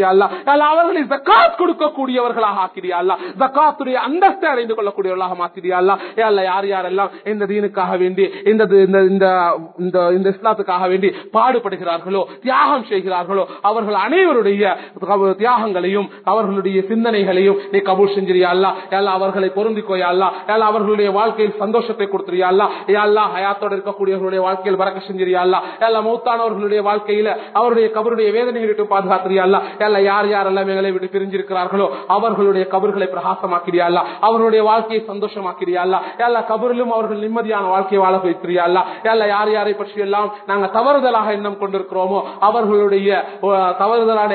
அல்ல அல்ல அவர்களை ஜக்காத் கொடுக்கக்கூடியவர்களாக ஆக்கிறியா அல்ல ஜக்காத்துடைய அந்தஸ்தை அடைந்து கொள்ளக்கூடியவர்களாக மாத்திரியா அல்ல ஏ அல்ல யார் யாரெல்லாம் இந்த தீனுக்காக வேண்டி இந்த இந்த இந்த இந்த இந்த இஸ்லாத்துக்காக வேண்டி பாடுபடுகிறார்களோ தியாகம் செய்கிறார்களோ அவர்கள் அனைவருடைய தியாகங்களையும் அவர்களுடைய சிந்தனைகளையும் நீ கபூல் செஞ்சிரியா அல்ல அல்ல அவர்களை பொருந்திக்கோயா அல்ல அல்ல அவர்களுடைய வாழ்க்கையில் சந்தோஷத்தை கொடுத்துறியா அல்ல ஏ அல்லா ஹயாத்தோட இருக்கக்கூடியவர்களுடைய வாழ்க்கையில் வரக்க செஞ்சிரியா அல்ல அல்ல மௌத்தானவர்களுடைய வாழ்க்கையில அவருடைய கபருடைய வேதனைகளை விட்டு பாதுகாத்திரியா அல்ல அல்ல யார் யாரெல்லாம் எங்களை விட்டு பிரிஞ்சிருக்கிறார்களோ அவர்களுடைய கபர்களை பிரகாசமாக்கிறியா அல்ல அவர்களுடைய வாழ்க்கையை சந்தோஷமாக்கிறியா அல்ல எல்லா கபரிலும் அவர்கள் நிம்மதியான வாழ்க்கையை வாழ வைத்திரியா அல்ல எல்லா யார் யாரை பற்றி எல்லாம் நாங்க தவறுதலாக எண்ணம் கொண்டிருக்கிறோமோ அவர்களுடைய அஹ், தவறுதலான